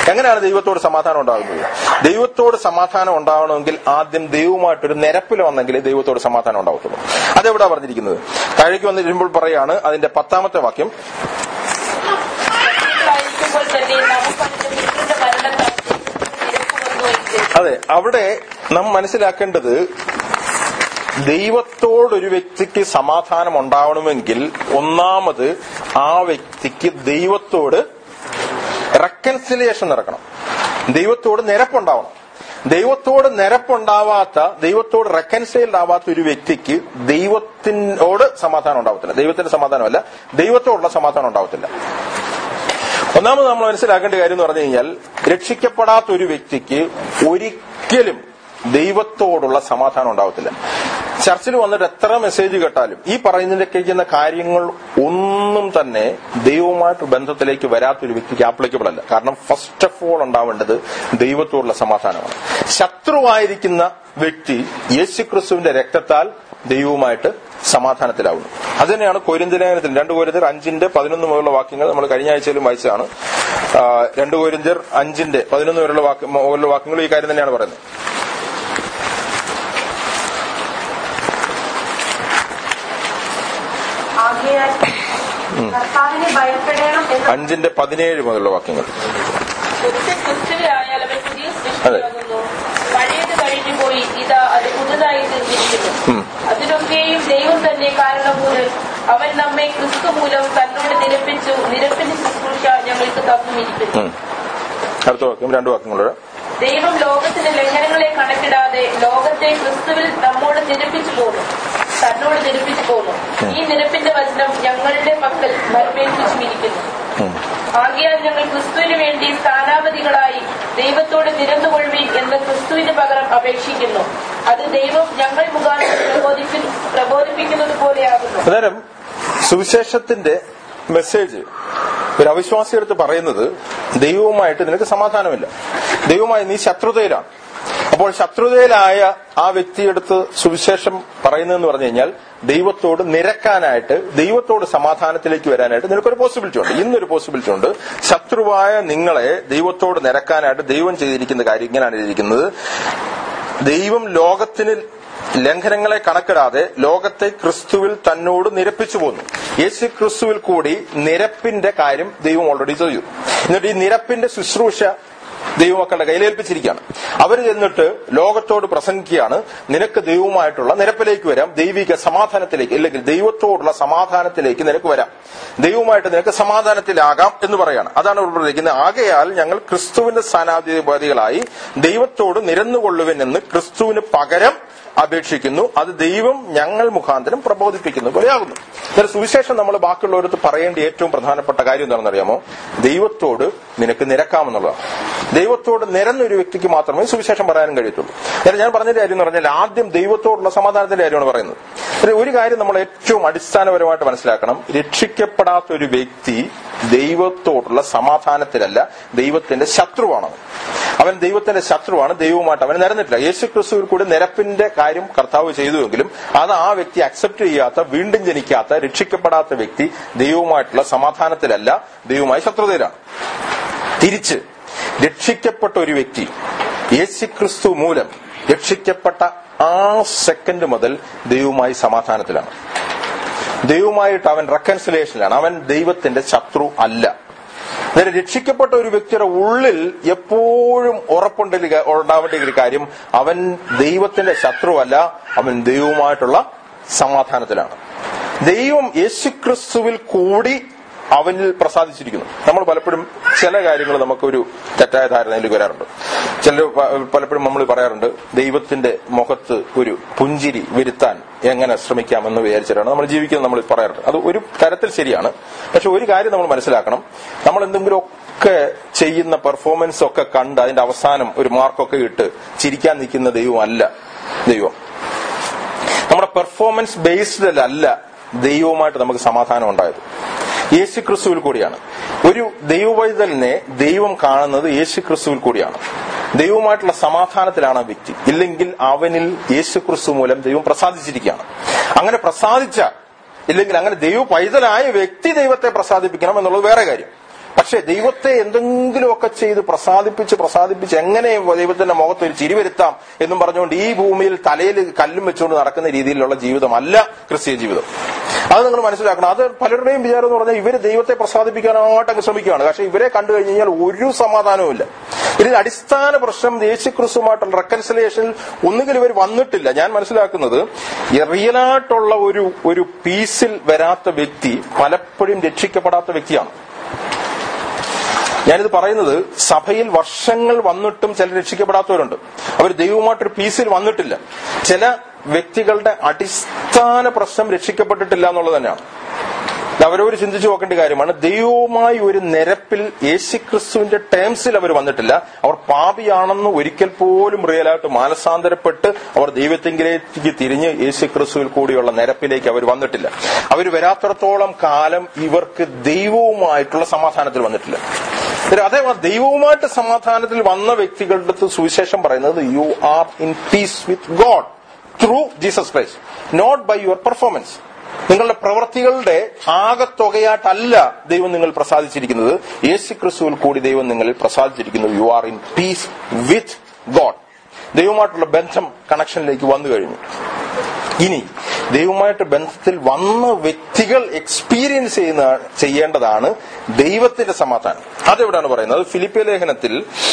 എങ്ങനെയാണ് ദൈവത്തോട് സമാധാനം ഉണ്ടാകുന്നത് ദൈവത്തോട് സമാധാനം ഉണ്ടാവണമെങ്കിൽ ആദ്യം ദൈവവുമായിട്ടൊരു നിരപ്പിൽ വന്നെങ്കിൽ ദൈവത്തോട് സമാധാനം ഉണ്ടാവത്തുള്ളൂ അതെവിടാ പറഞ്ഞിരിക്കുന്നത് താഴേക്ക് വന്ന് വരുമ്പോൾ പറയാണ് അതിന്റെ പത്താമത്തെ വാക്യം ആയിരിക്കുമ്പോൾ തന്നെ നമുക്ക് അതിന്റെ മിത്രന്റെ മരണത്താൽ നിരപ്പ് വന്നു എങ്കിൽ അതെ അവിടെ നാം മനസ്സിലാക്കേണ്ടത് ദൈവത്തോടൊരു വ്യക്തിക്ക് സമാധാനം ഉണ്ടാവണമെങ്കിൽ ഒന്നാമത് ആ വ്യക്തിക്ക് ദൈവത്തോട് റെക്കൻസിലിയേഷൻ നടക്കണം ദൈവത്തോട് നിരപ്പുണ്ടാവണം ദൈവത്തോട് നിരപ്പുണ്ടാവാത്ത ദൈവത്തോട് റെക്കൻസൈൽഡ് ആവാത്ത ഒരു വ്യക്തിക്ക് ദൈവത്തിനോട് സമാധാനം ഉണ്ടാവത്തില്ല ദൈവത്തിന്റെ സമാധാനമല്ല ദൈവത്തോടുള്ള സമാധാനം ഉണ്ടാവത്തില്ല ഒന്നാമത് നമ്മൾ മനസ്സിലാക്കേണ്ട കാര്യം എന്ന് പറഞ്ഞു കഴിഞ്ഞാൽ രക്ഷിക്കപ്പെടാത്ത ഒരു വ്യക്തിക്ക് ഒരിക്കലും ദൈവത്തോടുള്ള സമാധാനം ഉണ്ടാവത്തില്ല ചർച്ചിൽ വന്നിട്ട് എത്ര മെസ്സേജ് കേട്ടാലും ഈ പറയുന്നതിന്റെ കഴിക്കുന്ന കാര്യങ്ങൾ ഒന്നും തന്നെ ദൈവവുമായിട്ട് ബന്ധത്തിലേക്ക് വരാത്തൊരു വ്യക്തിക്ക് ആപ്ലിക്കബിൾ അല്ല കാരണം ഫസ്റ്റ് ഓഫ് ഓൾ ഉണ്ടാവേണ്ടത് ദൈവത്തോടുള്ള സമാധാനമാണ് ശത്രുവായിരിക്കുന്ന വ്യക്തി യേശുക്രിസ്തുവിന്റെ രക്തത്താൽ ദൈവവുമായിട്ട് സമാധാനത്തിലാവുന്നു അത് തന്നെയാണ് കോരിന്തലേഖനത്തിൽ രണ്ട് കോരിന്തർ അഞ്ചിന്റെ പതിനൊന്ന് മുതലുള്ള വാക്യങ്ങൾ നമ്മൾ കഴിഞ്ഞ ആഴ്ചയിലും വായിച്ചതാണ് ആ, രണ്ട് കോരിന്തർ അഞ്ചിന്റെ പതിനൊന്ന് വരെയുള്ള വാക്യ- മുതലുള്ള വാക്യങ്ങൾ ഈ കാര്യം തന്നെയാണ് പറയുന്നത് ആകയാൽ കർത്താവിനെ ഭയപ്പെടണം എന്ന് അഞ്ചിന്റെ പതിനേഴ് മുതലുള്ള വാക്യങ്ങൾ ഒരുത്തൻ ക്രിസ്തുവിലായാൽ അവൻ പുതിയ സൃഷ്ടിയാകുന്നു പഴയത് കഴിഞ്ഞു പോയി ഇതാ അത് പുതുതായി തീർന്നിരിക്കുന്നു അതിനൊക്കെയും ദൈവം തന്നെ കാരണമൂലം അവൻ നമ്മെ ക്രിസ്തു മൂലം തന്നോട് നിരപ്പിച്ചു നിരപ്പിന്റെ ശുശ്രൂഷ ഞങ്ങൾക്ക് തന്നുമിരിക്കുന്നു ഉം. അടുത്ത വാക്യം രണ്ട് വാക്യങ്ങളുടെ ദൈവം ലോകത്തിന്റെ ലംഘനങ്ങളെ കണക്കിടാതെ ലോകത്തെ ക്രിസ്തുവിൽ നമ്മോട് നിരപ്പിച്ചു പോന്നു തന്നോട് നിരപ്പിച്ചു പോന്നു ഈ നിരപ്പിന്റെ വചനം ഞങ്ങളുടെ പക്കൽ മരമേൽപ്പിച്ചുമിരിക്കുന്നു ആകിയാൽ ഞങ്ങൾ ക്രിസ്തുവിന് വേണ്ടി സ്ഥാനാപതികളായി ദൈവത്തോട് നിരന്നുകൊള്ളുവിൻ എന്ന് ക്രിസ്തുവിന് പകരം അപേക്ഷിക്കുന്നു അത് ദൈവം ഞങ്ങൾ മുഖാന്തരം പ്രബോധിപ്പി- പ്രബോധിപ്പിക്കുന്നത് പോലെയാകുന്നു അന്നേരം സുവിശേഷത്തിന്റെ മെസ്സേജ് ഒരു അവിശ്വാസിയെടുത്ത് പറയുന്നത് ദൈവവുമായിട്ട് നിനക്ക് സമാധാനമില്ല ദൈവവുമായി നീ ശത്രുതയിലാണ് അപ്പോൾ ശത്രുതയിലായ ആ വ്യക്തിയെടുത്ത് സുവിശേഷം പറയുന്നതെന്ന് പറഞ്ഞു കഴിഞ്ഞാൽ ദൈവത്തോട് നിരക്കാനായിട്ട് ദൈവത്തോട് സമാധാനത്തിലേക്ക് വരാനായിട്ട് നിനക്കൊരു പോസിബിലിറ്റി ഉണ്ട് ഇന്നൊരു പോസിബിലിറ്റി ഉണ്ട് ശത്രുവായ നിങ്ങളെ ദൈവത്തോട് നിരക്കാനായിട്ട് ദൈവം ചെയ്തിരിക്കുന്ന കാര്യം ഇങ്ങനെയാണ് ചെയ്തിരിക്കുന്നത് ദൈവം ലോകത്തിന് ലംഘനങ്ങളെ കണക്കിടാതെ ലോകത്തെ ക്രിസ്തുവിൽ തന്നോട് നിരപ്പിച്ചു പോന്നു യേശു ക്രിസ്തുവിൽ കൂടി നിരപ്പിന്റെ കാര്യം ദൈവം ഓൾറെഡി ചെയ്തു എന്നിട്ട് ഈ നിരപ്പിന്റെ ശുശ്രൂഷ ദൈവമക്കളുടെ കയ്യിലേൽപ്പിച്ചിരിക്കുകയാണ് അവർ ചെന്നിട്ട് ലോകത്തോട് പ്രസംഗിക്കുകയാണ് നിനക്ക് ദൈവവുമായിട്ടുള്ള നിരപ്പിലേക്ക് വരാം ദൈവിക സമാധാനത്തിലേക്ക് അല്ലെങ്കിൽ ദൈവത്തോടുള്ള സമാധാനത്തിലേക്ക് നിനക്ക് വരാം ദൈവവുമായിട്ട് നിനക്ക് സമാധാനത്തിലാകാം എന്ന് പറയാണ് അതാണ് ഇവിടെ പറഞ്ഞിരിക്കുന്നത് ആകയാൽ ഞങ്ങൾ ക്രിസ്തുവിന്റെ സ്ഥാനാധിപതികളായി ദൈവത്തോട് നിരന്നുകൊള്ളുവിൻ എന്ന് ക്രിസ്തുവിന് പകരം അപേക്ഷിക്കുന്നു അത് ദൈവം ഞങ്ങൾ മുഖാന്തരം പ്രബോധിപ്പിക്കുന്ന പോലെയാകുന്നു എന്നാൽ സുവിശേഷം നമ്മൾ ബാക്കിയുള്ളവരത്ത് പറയേണ്ട ഏറ്റവും പ്രധാനപ്പെട്ട കാര്യം എന്താണെന്ന് അറിയാമോ ദൈവത്തോട് നിനക്ക് നിരക്കാമെന്നുള്ളതാണ് ദൈവത്തോട് നിരന്നൊരു വ്യക്തിക്ക് മാത്രമേ സുവിശേഷം പറയാനും കഴിയത്തുള്ളൂ എന്നാൽ ഞാൻ പറഞ്ഞതിന്റെ കാര്യം എന്ന് പറഞ്ഞാൽ ആദ്യം ദൈവത്തോടുള്ള സമാധാനത്തിന്റെ കാര്യമാണ് പറയുന്നത് എന്നാൽ ഒരു കാര്യം നമ്മൾ ഏറ്റവും അടിസ്ഥാനപരമായിട്ട് മനസ്സിലാക്കണം രക്ഷിക്കപ്പെടാത്ത ഒരു വ്യക്തി ദൈവത്തോടുള്ള സമാധാനത്തിലല്ല ദൈവത്തിന്റെ ശത്രുവാണ് അവൻ ദൈവത്തിന്റെ ശത്രുവാണ് ദൈവവുമായിട്ട് അവൻ നിരന്നിട്ടില്ല യേശു ക്രിസ്തുവിൽ കൂടി നിരപ്പിന്റെ കാര്യം കർത്താവ് ചെയ്തുവെങ്കിലും അത് ആ വ്യക്തി അക്സെപ്റ്റ് ചെയ്യാത്ത വീണ്ടും ജനിക്കാത്ത രക്ഷിക്കപ്പെടാത്ത വ്യക്തി ദൈവവുമായിട്ടുള്ള സമാധാനത്തിലല്ല ദൈവവുമായി ശത്രുതയിലാണ് തിരിച്ച് രക്ഷിക്കപ്പെട്ട ഒരു വ്യക്തി യേശു ക്രിസ്തു മൂലം രക്ഷിക്കപ്പെട്ട ആ സെക്കൻഡ് മുതൽ ദൈവവുമായി സമാധാനത്തിലാണ് ദൈവവുമായിട്ട് അവൻ റെക്കൺസിലേഷനിലാണ് അവൻ ദൈവത്തിന്റെ ശത്രു അല്ല നേരെ രക്ഷിക്കപ്പെട്ട ഒരു വ്യക്തിയുടെ ഉള്ളിൽ എപ്പോഴും ഉറപ്പുണ്ടെങ്കിൽ ഉണ്ടാവേണ്ട ഒരു കാര്യം അവൻ ദൈവത്തിന്റെ ശത്രുവല്ല അവൻ ദൈവവുമായിട്ടുള്ള സമാധാനത്തിലാണ് ദൈവം യേശുക്രിസ്തുവിൽ കൂടി അവനിൽ പ്രസാദിച്ചിരിക്കുന്നു നമ്മൾ പലപ്പോഴും ചില കാര്യങ്ങൾ നമുക്കൊരു തെറ്റായ ധാരണയിലേക്ക് വരാറുണ്ട് ചില പലപ്പോഴും നമ്മൾ പറയാറുണ്ട് ദൈവത്തിന്റെ മുഖത്ത് ഒരു പുഞ്ചിരി വരുത്താൻ എങ്ങനെ ശ്രമിക്കാമെന്ന് വിചാരിച്ചിട്ടാണ് നമ്മൾ ജീവിക്കുന്നത് നമ്മൾ പറയാറുണ്ട് അത് ഒരു തരത്തിൽ ശരിയാണ് പക്ഷെ ഒരു കാര്യം നമ്മൾ മനസ്സിലാക്കണം നമ്മൾ എന്തെങ്കിലും ഒക്കെ ചെയ്യുന്ന പെർഫോമൻസ് ഒക്കെ കണ്ട് അതിന്റെ അവസാനം ഒരു മാർക്കൊക്കെ ഇട്ട് ചിരിക്കാൻ നിൽക്കുന്ന ദൈവമല്ല ദൈവം നമ്മുടെ പെർഫോമൻസ് ബേസ്ഡ് അല്ല ദൈവവുമായിട്ട് നമുക്ക് സമാധാനം ഉണ്ടായത് യേശു ക്രിസ്തുവിൽ കൂടിയാണ് ഒരു ദൈവവൈതലിനെ ദൈവം കാണുന്നത് യേശു ക്രിസ്തുവിൽ കൂടിയാണ് ദൈവവുമായിട്ടുള്ള സമാധാനത്തിലാണ് ആ വ്യക്തി ഇല്ലെങ്കിൽ അവനിൽ യേശു ക്രിസ്തു മൂലം ദൈവം പ്രസാദിച്ചിരിക്കുകയാണ് അങ്ങനെ പ്രസാദിച്ച ഇല്ലെങ്കിൽ അങ്ങനെ ദൈവ പൈതലായ വ്യക്തി ദൈവത്തെ പ്രസാദിപ്പിക്കണം എന്നുള്ളത് വേറെ കാര്യം പക്ഷെ ദൈവത്തെ എന്തെങ്കിലുമൊക്കെ ചെയ്ത് പ്രസാദിപ്പിച്ച് പ്രസാദിപ്പിച്ച് എങ്ങനെ ദൈവത്തിന്റെ മുഖത്ത് ഒരു ചിരി വരുത്താം എന്നും പറഞ്ഞുകൊണ്ട് ഈ ഭൂമിയിൽ തലയിൽ കല്ലും വെച്ചുകൊണ്ട് നടക്കുന്ന രീതിയിലുള്ള ജീവിതമല്ല ക്രിസ്തീയ ജീവിതം അത് നിങ്ങൾ മനസ്സിലാക്കണം അത് പലരുടെയും വിചാരം എന്ന് പറഞ്ഞാൽ ഇവര് ദൈവത്തെ പ്രസാദിപ്പിക്കാനായിട്ട് അങ്ങ് ശ്രമിക്കുകയാണ് പക്ഷെ ഇവരെ കണ്ടു കഴിഞ്ഞ് കഴിഞ്ഞാൽ ഒരു സമാധാനവുമില്ല ഇതിൽ അടിസ്ഥാന പ്രശ്നം യേശുക്രിസ്തുമായിട്ടുള്ള റെക്കൺസിലേഷനിൽ ഒന്നുകിൽ ഇവർ വന്നിട്ടില്ല ഞാൻ മനസ്സിലാക്കുന്നത് റിയലായിട്ടുള്ള ഒരു ഒരു പീസിൽ വരാത്ത വ്യക്തി പലപ്പോഴും രക്ഷിക്കപ്പെടാത്ത വ്യക്തിയാണ് ഞാനിത് പറയുന്നത് സഭയിൽ വർഷങ്ങൾ വന്നിട്ടും ചിലർ രക്ഷിക്കപ്പെടാത്തവരുണ്ട് അവർ ദൈവമായിട്ടൊരു പീസിൽ വന്നിട്ടില്ല ചില വ്യക്തികളുടെ അടിസ്ഥാന പ്രശ്നം രക്ഷിക്കപ്പെട്ടിട്ടില്ല എന്നുള്ളത് തന്നെയാണ് ഇത് അവരവർ ചിന്തിച്ചു നോക്കേണ്ട കാര്യമാണ് ദൈവവുമായി ഒരു നിരപ്പിൽ യേശുക്രിസ്തുവിന്റെ ടേംസിൽ അവർ വന്നിട്ടില്ല അവർ പാപിയാണെന്ന് ഒരിക്കൽ പോലും റിയലായിട്ട് മാനസാന്തരപ്പെട്ട് അവർ ദൈവത്തിങ്കിലേക്ക് തിരിഞ്ഞ് യേശുക്രിസ്തുവിൽ കൂടിയുള്ള നിരപ്പിലേക്ക് അവർ വന്നിട്ടില്ല അവർ വരാത്തിടത്തോളം കാലം ഇവർക്ക് ദൈവവുമായിട്ടുള്ള സമാധാനത്തിൽ വന്നിട്ടില്ല അന്നേരം അതേ ദൈവവുമായിട്ട് സമാധാനത്തിൽ വന്ന വ്യക്തികളുടെ അടുത്ത് സുവിശേഷം പറയുന്നത് you are in peace with God through Jesus Christ not by your performance നിങ്ങളുടെ പ്രവൃത്തികളുടെ ആകത്തുകയായിട്ടല്ല ദൈവം നിങ്ങൾ പ്രസാദിച്ചിരിക്കുന്നത് യേശു ക്രിസ്തുവിൽ കൂടി ദൈവം നിങ്ങളിൽ പ്രസാദിച്ചിരിക്കുന്നു you are in peace with God ദൈവമായിട്ടുള്ള ബന്ധം കണക്ഷനിലേക്ക് വന്നു കഴിഞ്ഞു ഇനി ദൈവമായിട്ട് ബന്ധത്തിൽ വന്ന വ്യക്തികൾ എക്സ്പീരിയൻസ് ചെയ്യുന്ന ചെയ്യേണ്ടതാണ് ദൈവത്തിന്റെ സമാധാനം അതെവിടാണ് പറയുന്നത് ഫിലിപ്പിയ ലേഖനത്തിൽ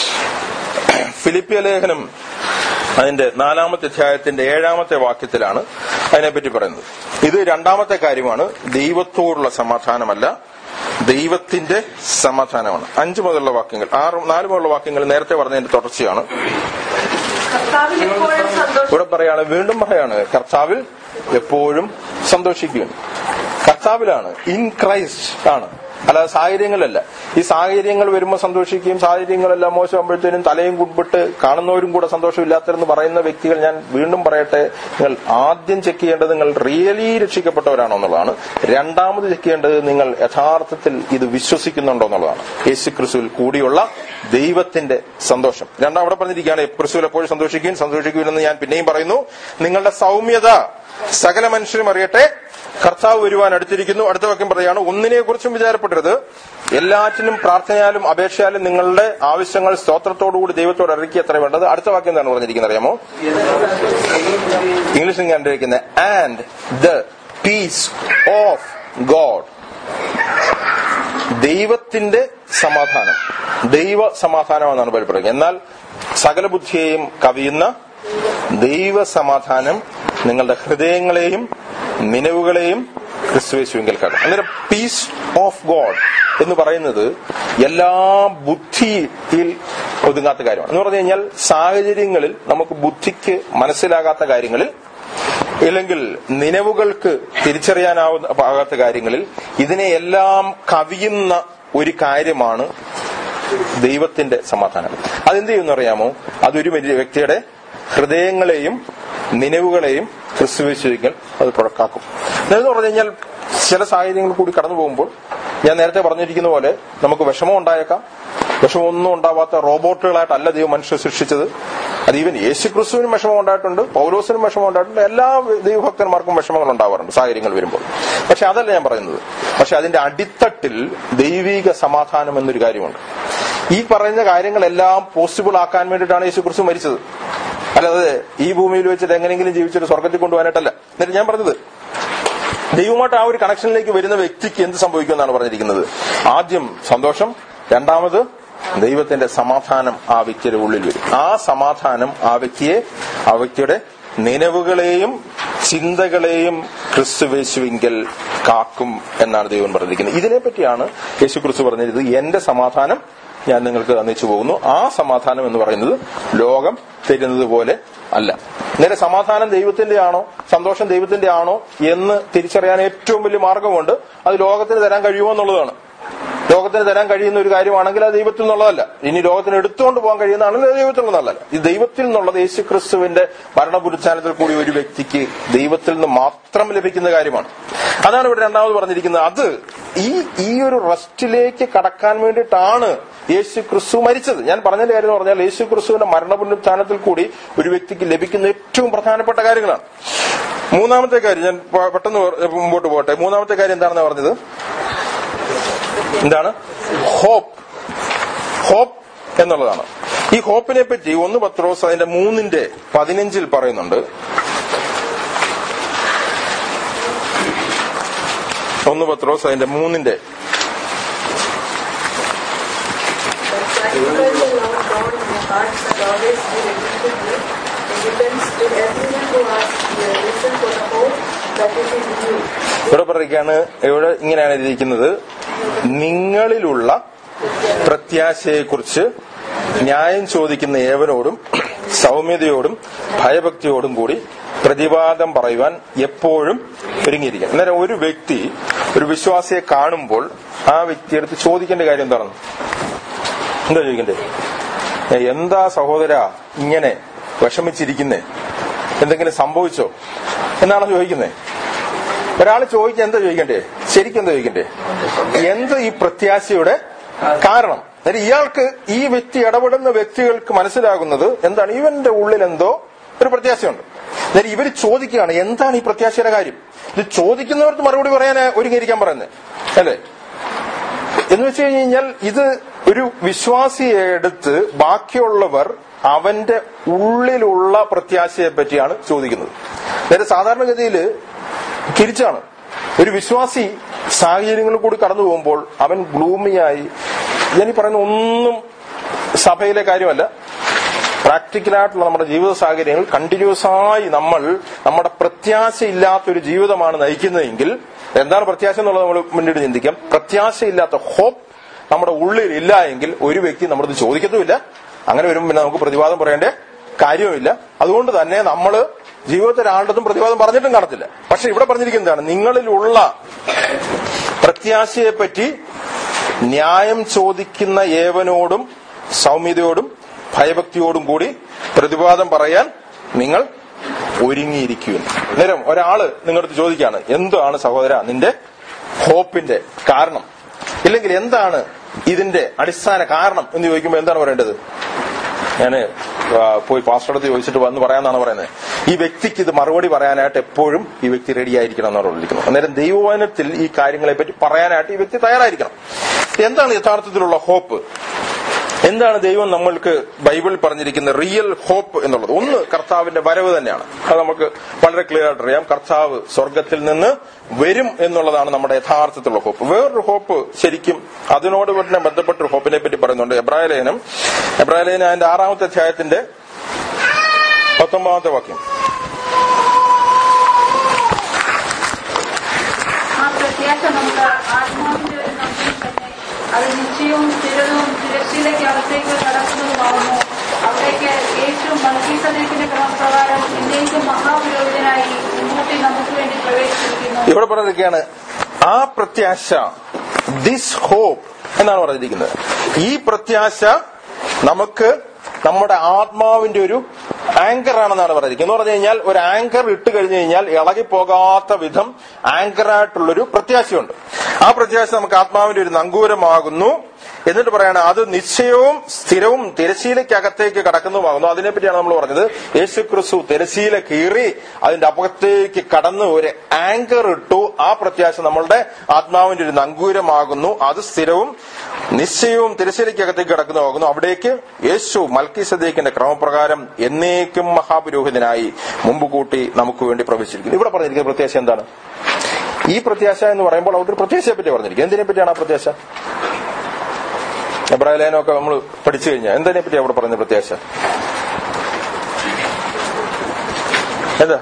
ഫിലിപ്പിയ ലേഖനം അതിന്റെ നാലാമത്തെ അധ്യായത്തിന്റെ ഏഴാമത്തെ വാക്യത്തിലാണ് അതിനെപ്പറ്റി പറയുന്നത് ഇത് രണ്ടാമത്തെ കാര്യമാണ് ദൈവത്തോടുള്ള സമാധാനമല്ല ദൈവത്തിന്റെ സമാധാനമാണ് അഞ്ചു മുതലുള്ള വാക്യങ്ങൾ ആറ് നാല് മുതലുള്ള വാക്യങ്ങൾ നേരത്തെ പറഞ്ഞതിന്റെ തുടർച്ചയാണ് കർത്താവിൽ എപ്പോഴും സന്തോഷം ഇവിടെ പറയാണ് വീണ്ടും പറയാണ് കർത്താവിൽ എപ്പോഴും സന്തോഷിക്കുകയാണ് കർത്താവിലാണ് ഇൻ ക്രൈസ്റ്റ് ആണ് അല്ലാതെ സാഹചര്യങ്ങളല്ല ഈ സാഹചര്യങ്ങൾ വരുമ്പോൾ സന്തോഷിക്കുകയും സാഹചര്യങ്ങളെല്ലാം മോശമാകുമ്പോഴത്തേനും തലയും കുമ്പിട്ട് കാണുന്നവരും കൂടെ സന്തോഷമില്ലാത്തതെന്ന് പറയുന്ന വ്യക്തികൾ ഞാൻ വീണ്ടും പറയട്ടെ നിങ്ങൾ ആദ്യം ചെക്ക് ചെയ്യേണ്ടത് നിങ്ങൾ റിയലി രക്ഷിക്കപ്പെട്ടവരാണോ എന്നുള്ളതാണ് രണ്ടാമത് ചെക്ക് ചെയ്യേണ്ടത് നിങ്ങൾ യഥാർത്ഥത്തിൽ ഇത് വിശ്വസിക്കുന്നുണ്ടോ എന്നുള്ളതാണ് യേശു ക്രിസ്തുവിൽ കൂടിയുള്ള ദൈവത്തിന്റെ സന്തോഷം രണ്ടാം അവിടെ പറഞ്ഞിരിക്കുകയാണ് ക്രിസ്തുവിൽ എപ്പോഴും സന്തോഷിക്കുകയും സന്തോഷിക്കുമെന്ന് ഞാൻ പിന്നെയും പറയുന്നു നിങ്ങളുടെ സൗമ്യത സകല മനുഷ്യരും അറിയട്ടെ കർത്താവ് വരുവാൻ അടുത്തിരിക്കുന്നു അടുത്ത വാക്യം പറയുകയാണ് ഒന്നിനെ കുറിച്ചും വിചാരപ്പെടരുത് എല്ലാറ്റിനും പ്രാർത്ഥനയാലും അപേക്ഷയാലും നിങ്ങളുടെ ആവശ്യങ്ങൾ സ്തോത്രത്തോടുകൂടി ദൈവത്തോട് അറിയിക്കുക എത്ര വേണ്ടത് അടുത്ത വാക്യം എന്താണ് പറഞ്ഞിരിക്കുന്നത് അറിയാമോ ഇംഗ്ലീഷിൽ കണ്ടിരിക്കുന്നത് and the peace of God ദൈവത്തിന്റെ സമാധാനം ദൈവ സമാധാനമെന്നാണ് ബൈബിൾ പറയുന്നത് എന്നാൽ സകല ബുദ്ധിയെയും കവിയുന്ന ദൈവ സമാധാനം നിങ്ങളുടെ ഹൃദയങ്ങളെയും നിലവുകളെയും ക്രിസ്തുവേശുവിൽ കാണും അന്നേരം പീസ് ഓഫ് ഗോഡ് എന്ന് പറയുന്നത് എല്ലാ ബുദ്ധിയിൽ ഒതുങ്ങാത്ത കാര്യമാണ് എന്ന് പറഞ്ഞു കഴിഞ്ഞാൽ സാഹചര്യങ്ങളിൽ നമുക്ക് ബുദ്ധിക്ക് മനസ്സിലാകാത്ത കാര്യങ്ങളിൽ ഇല്ലെങ്കിൽ നിലവുകൾക്ക് തിരിച്ചറിയാനാവുന്ന ആകാത്ത കാര്യങ്ങളിൽ ഇതിനെയെല്ലാം കവിയുന്ന ഒരു കാര്യമാണ് ദൈവത്തിന്റെ സമാധാനം അതെന്ത് ചെയ്യുമെന്ന് അറിയാമോ അതൊരു വലിയ വ്യക്തിയുടെ ഹൃദയങ്ങളെയും നിലവുകളെയും ക്രിസ്തുവിശ്വസിക്കൽ അത് പുഴക്കാക്കും എന്ന് പറഞ്ഞു കഴിഞ്ഞാൽ ചില സാഹചര്യങ്ങൾ കൂടി കടന്നു പോകുമ്പോൾ ഞാൻ നേരത്തെ പറഞ്ഞിരിക്കുന്ന പോലെ നമുക്ക് വിഷമം ഉണ്ടായേക്കാം വിഷമമൊന്നും ഉണ്ടാവാത്ത റോബോട്ടുകളായിട്ടല്ല ദൈവം മനുഷ്യ സൃഷ്ടിച്ചത് അത് ഈവൻ യേശു ക്രിസ്തുവിനും വിഷമം ഉണ്ടായിട്ടുണ്ട് പൗലോസിനും വിഷമം ഉണ്ടായിട്ടുണ്ട് എല്ലാ ദൈവഭക്തന്മാർക്കും വിഷമങ്ങൾ ഉണ്ടാവാറുണ്ട് സാഹചര്യങ്ങൾ വരുമ്പോൾ പക്ഷെ അതല്ല ഞാൻ പറയുന്നത് പക്ഷെ അതിന്റെ അടിത്തട്ടിൽ ദൈവിക സമാധാനം എന്നൊരു കാര്യമുണ്ട് ഈ പറയുന്ന കാര്യങ്ങളെല്ലാം പോസിബിൾ ആക്കാൻ വേണ്ടിയിട്ടാണ് യേശു ക്രിസ്തു മരിച്ചത് അല്ലാതെ ഈ ഭൂമിയിൽ വെച്ചിട്ട് എങ്ങനെയെങ്കിലും ജീവിച്ചിട്ട് സ്വർഗത്തിൽ കൊണ്ടുപോകാനായിട്ടല്ല എന്നിട്ട് ഞാൻ പറഞ്ഞത് ദൈവമായിട്ട് ആ ഒരു കണക്ഷനിലേക്ക് വരുന്ന വ്യക്തിക്ക് എന്ത് സംഭവിക്കുമെന്നാണ് പറഞ്ഞിരിക്കുന്നത് ആദ്യം സന്തോഷം രണ്ടാമത് ദൈവത്തിന്റെ സമാധാനം ആ വ്യക്തിയുടെ ഉള്ളിൽ വരും ആ സമാധാനം ആ വ്യക്തിയെ ആ വ്യക്തിയുടെ നിലവുകളെയും ചിന്തകളെയും ക്രിസ്തുവേശുവിങ്കൽ കാക്കും എന്നാണ് ദൈവം പറഞ്ഞിരിക്കുന്നത് ഇതിനെപ്പറ്റിയാണ് യേശു ക്രിസ്തു പറഞ്ഞിരുന്നത് എന്റെ സമാധാനം ഞാൻ നിങ്ങൾക്ക് തന്നിച്ചു പോകുന്നു ആ സമാധാനം എന്ന് പറയുന്നത് ലോകം തരുന്നത് പോലെ അല്ല നേരെ സമാധാനം ദൈവത്തിന്റെ ആണോ സന്തോഷം ദൈവത്തിന്റെ ആണോ എന്ന് തിരിച്ചറിയാൻ ഏറ്റവും വലിയ മാർഗമുണ്ട് അത് ലോകത്തിന് തരാൻ കഴിയുമോ എന്നുള്ളതാണ് ലോകത്തിന് തരാൻ കഴിയുന്ന ഒരു കാര്യമാണെങ്കിൽ അത് ദൈവത്തിൽ നിന്നുള്ളതല്ല ഇനി ലോകത്തിന് എടുത്തുകൊണ്ട് പോകാൻ കഴിയുന്നതാണെങ്കിൽ അത് ദൈവത്തിൽ നിന്നുള്ളതല്ല ഇത് ദൈവത്തിൽ നിന്നുള്ളത് യേശു ക്രിസ്തുവിന്റെ ഭരണപുരുച്ചാനത്തിൽ കൂടി ഒരു വ്യക്തിക്ക് ദൈവത്തിൽ നിന്ന് മാത്രം ലഭിക്കുന്ന കാര്യമാണ് അതാണ് ഇവിടെ രണ്ടാമത് പറഞ്ഞിരിക്കുന്നത് അത് ഈ ഈ ഒരു റെസ്റ്റിലേക്ക് കടക്കാൻ വേണ്ടിയിട്ടാണ് യേശു ക്രിസ്തു മരിച്ചത് ഞാൻ പറഞ്ഞതിന്റെ കാര്യം എന്ന് പറഞ്ഞാൽ യേശു ക്രിസ്തുവിന്റെ മരണപുനരുത്ഥാനത്തിൽ കൂടി ഒരു വ്യക്തിക്ക് ലഭിക്കുന്ന ഏറ്റവും പ്രധാനപ്പെട്ട കാര്യങ്ങളാണ് മൂന്നാമത്തെ കാര്യം ഞാൻ പ- പെട്ടെന്ന് മുമ്പോട്ട് പോകട്ടെ മൂന്നാമത്തെ കാര്യം എന്താണെന്ന് പറഞ്ഞത് എന്താണ് ഹോപ്പ് ഹോപ്പ് എന്നുള്ളതാണ് ഈ ഹോപ്പിനെ പറ്റി ഒന്ന് പത്രോസ് അതിന്റെ മൂന്നിന്റെ പതിനഞ്ചിൽ പറയുന്നുണ്ട് ഒന്ന് പത്രോസ് അതിന്റെ മൂന്നിന്റെ But sacrifice the Lord God in your hearts that always be ready to give evidence to everyone who asks you a reason for the hope that is in you. ഇവിടെ പറയുകയാണ് ഇവിടെ ഇങ്ങനെയാണ് എഴുതിയിരിക്കുന്നത് നിങ്ങളിലുള്ള പ്രത്യാശയെക്കുറിച്ച് ന്യായം ചോദിക്കുന്ന ഏവനോടും സൗമ്യതയോടും ഭയഭക്തിയോടും കൂടി പ്രതിവാദം പറയുവാൻ എപ്പോഴും ഒരുങ്ങിയിരിക്കണം അന്നേരം ഒരു വ്യക്തി ഒരു വിശ്വാസിയെ കാണുമ്പോൾ ആ വ്യക്തിയെടുത്ത് ചോദിക്കേണ്ട കാര്യം എന്താണ് എന്താ ചോദിക്കണ്ടേ ഏ, എന്താ സഹോദര ഇങ്ങനെ വിഷമിച്ചിരിക്കുന്നേ എന്തെങ്കിലും സംഭവിച്ചോ എന്നാണ് ചോദിക്കുന്നത് ഒരാൾ ചോദിക്കാൻ എന്താ ചോദിക്കണ്ടേ ശരിക്കും എന്താ ചോദിക്കണ്ടേ എന്ത് ഈ പ്രത്യാശയുടെ കാരണം അതായത് ഇയാൾക്ക് ഈ വ്യക്തി ഇടപെടുന്ന വ്യക്തികൾക്ക് മനസ്സിലാകുന്നത് എന്താണ് ഇവന്റെ ഉള്ളിൽ എന്തോ ഒരു പ്രത്യാശയുണ്ട് അതായത് ഇവർ ചോദിക്കുകയാണ് എന്താണ് ഈ പ്രത്യാശയുടെ കാര്യം ഇത് ചോദിക്കുന്നവർക്ക് മറുപടി പറയാൻ ഒരുങ്ങിയിരിക്കാൻ പറയുന്നത് അല്ലേ എന്ന് വെച്ച് കഴിഞ്ഞാൽ ഇത് ഒരു വിശ്വാസിയെ എടുത്ത് ബാക്കിയുള്ളവർ അവന്റെ ഉള്ളിലുള്ള പ്രത്യാശയെ പറ്റിയാണ് ചോദിക്കുന്നത് നേരെ സാധാരണഗതിയിൽ തിരിച്ചാണ് ഒരു വിശ്വാസി സാഹചര്യങ്ങളിൽ കൂടി കടന്നു പോകുമ്പോൾ അവൻ ഗ്ലൂമിയായി ഞാൻ ഈ പറയുന്ന ഒന്നും സഭയിലെ കാര്യമല്ല പ്രാക്ടിക്കലായിട്ടുള്ള നമ്മുടെ ജീവിത സാഹചര്യങ്ങൾ കണ്ടിന്യൂസ് ആയി നമ്മൾ നമ്മുടെ പ്രത്യാശയില്ലാത്തൊരു ജീവിതമാണ് നയിക്കുന്നതെങ്കിൽ എന്താണ് പ്രത്യാശ എന്നുള്ളത് നമ്മൾ മുന്നോട്ട് ചിന്തിക്കാം പ്രത്യാശയില്ലാത്ത ഹോപ്പ് നമ്മുടെ ഉള്ളിൽ ഇല്ല എങ്കിൽ ഒരു വ്യക്തി നമ്മുടെ ചോദിക്കത്തുമില്ല അങ്ങനെ വരുമ്പോൾ പിന്നെ നമുക്ക് പ്രതിവാദം പറയേണ്ട കാര്യവുമില്ല അതുകൊണ്ട് തന്നെ നമ്മൾ ജീവിതത്തിൽ ആളുടെ പ്രതിവാദം പറഞ്ഞിട്ടും കാണത്തില്ല പക്ഷെ ഇവിടെ പറഞ്ഞിരിക്കുന്നതാണ് നിങ്ങളിലുള്ള പ്രത്യാശയെ പറ്റി ന്യായം ചോദിക്കുന്ന ഏവനോടും സൗമ്യതയോടും ഭയഭക്തിയോടും കൂടി പ്രതിവാദം പറയാൻ നിങ്ങൾ ഒരുങ്ങിയിരിക്കുന്നു നേരം ഒരാള് നിങ്ങളടുത്ത് ചോദിക്കാണ് എന്താണ് സഹോദര നിന്റെ ഹോപ്പിന്റെ കാരണം ഇല്ലെങ്കിൽ എന്താണ് ഇതിന്റെ അടിസ്ഥാന കാരണം എന്ന് ചോദിക്കുമ്പോൾ എന്താണ് പറയേണ്ടത് ഞാൻ പോയി പാസ്റ്ററടുത്ത് ചോദിച്ചിട്ട് വന്ന് പറയാന്നാണ് പറയുന്നത് ഈ വ്യക്തിക്ക് ഇത് മറുപടി പറയാനായിട്ട് എപ്പോഴും ഈ വ്യക്തി റെഡി ആയിരിക്കണം എന്നാണ് പറഞ്ഞിരിക്കുന്നത് അന്നേരം ദൈവവചനത്തിൽ ഈ കാര്യങ്ങളെ പറ്റി പറയാനായിട്ട് ഈ വ്യക്തി തയ്യാറായിരിക്കണം എന്താണ് യഥാർത്ഥത്തിലുള്ള ഹോപ്പ് എന്താണ് ദൈവം നമ്മൾക്ക് ബൈബിൾ പറഞ്ഞിരിക്കുന്ന റിയൽ ഹോപ്പ് എന്നുള്ളത് ഒന്ന് കർത്താവിന്റെ വരവ് തന്നെയാണ് അത് നമുക്ക് വളരെ ക്ലിയർ ആയിട്ട് അറിയാം കർത്താവ് സ്വർഗത്തിൽ നിന്ന് വരും എന്നുള്ളതാണ് നമ്മുടെ യഥാർത്ഥത്തിലുള്ള ഹോപ്പ് വേറൊരു ഹോപ്പ് ശരിക്കും അതിനോട് തന്നെ ബന്ധപ്പെട്ട ഒരു ഹോപ്പിനെ പറ്റി പറയുന്നുണ്ട് എബ്രായ ലേഖനം എബ്രായ ലേഖനം അതിന്റെ ആറാമത്തെ അധ്യായത്തിന്റെ പത്തൊമ്പതാമത്തെ വാക്യം ആ പ്രത്യാശ നമുക്ക് ആത്മാവിന്റെ ഒരു നന്ദി തന്നെ അത് നിശ്ചയവും സ്ഥിരവും തിരശ്ശീലയ്ക്ക് അകത്തേക്ക് കടക്കുന്നതുമാവുന്നു അവിടേക്ക് യേശു മൽക്കീസദേക്കിന്റെ ക്രമപ്രകാരം എന്നേക്കും മഹാപുരോഹിതനായി മുൻകൂട്ടി നമുക്ക് വേണ്ടി പ്രവേശിച്ചിരിക്കുന്നു ഇവിടെ പറഞ്ഞിരിക്കുകയാണ് ആ പ്രത്യാശ ദിസ് ഹോപ്പ് എന്നാണ് പറഞ്ഞിരിക്കുന്നത് ഈ പ്രത്യാശ നമുക്ക് നമ്മുടെ ആത്മാവിന്റെ ഒരു ആങ്കർ ആണെന്നാണ് പറഞ്ഞിരിക്കുന്നത് എന്ന് പറഞ്ഞു കഴിഞ്ഞാൽ ഒരു ആങ്കർ ഇട്ട് കഴിഞ്ഞു കഴിഞ്ഞാൽ ഇളകി പോകാത്ത വിധം ആങ്കറായിട്ടുള്ളൊരു പ്രത്യാശയുണ്ട് ആ പ്രത്യാശ നമുക്ക് ആത്മാവിന്റെ ഒരു നങ്കൂരമാകുന്നു എന്നിട്ട് പറയാണ് അത് നിശ്ചയവും സ്ഥിരവും തിരശീലയ്ക്കകത്തേക്ക് കടക്കുന്നതുമാകുന്നു അതിനെപ്പറ്റിയാണ് നമ്മൾ പറഞ്ഞത് യേശു ക്രിസ്തു തിരശീല കീറി അതിന്റെ അപകത്തേക്ക് കടന്ന് ഒരു ആങ്കർ ഇട്ടു ആ പ്രത്യാശ നമ്മളുടെ ആത്മാവിന്റെ ഒരു നങ്കൂരമാകുന്നു അത് സ്ഥിരവും നിശ്ചയവും തിരശീലയ്ക്കകത്തേക്ക് കടക്കുന്നതാകുന്നു അവിടേക്ക് യേശു മൽക്കി സദേക്കിന്റെ ക്രമപ്രകാരം എന്നേക്കും മഹാപുരോഹിതനായി മുമ്പ് കൂട്ടി നമുക്ക് വേണ്ടി പ്രവേശിച്ചിരിക്കുന്നു ഇവിടെ പറഞ്ഞിരിക്കുന്ന പ്രത്യാശ എന്താണ് ഈ പ്രത്യാശ എന്ന് പറയുമ്പോൾ അവിടെ ഒരു പ്രത്യാശയെ പറ്റി പറഞ്ഞിരിക്കുന്നത് എന്തിനെ പറ്റിയാണ് ആ പ്രത്യാശ എബ്രാഹിലേനൊക്കെ നമ്മൾ പഠിച്ചു കഴിഞ്ഞാൽ എന്തിനെ പറ്റി അവിടെ പറഞ്ഞ പ്രത്യാശ എന്താ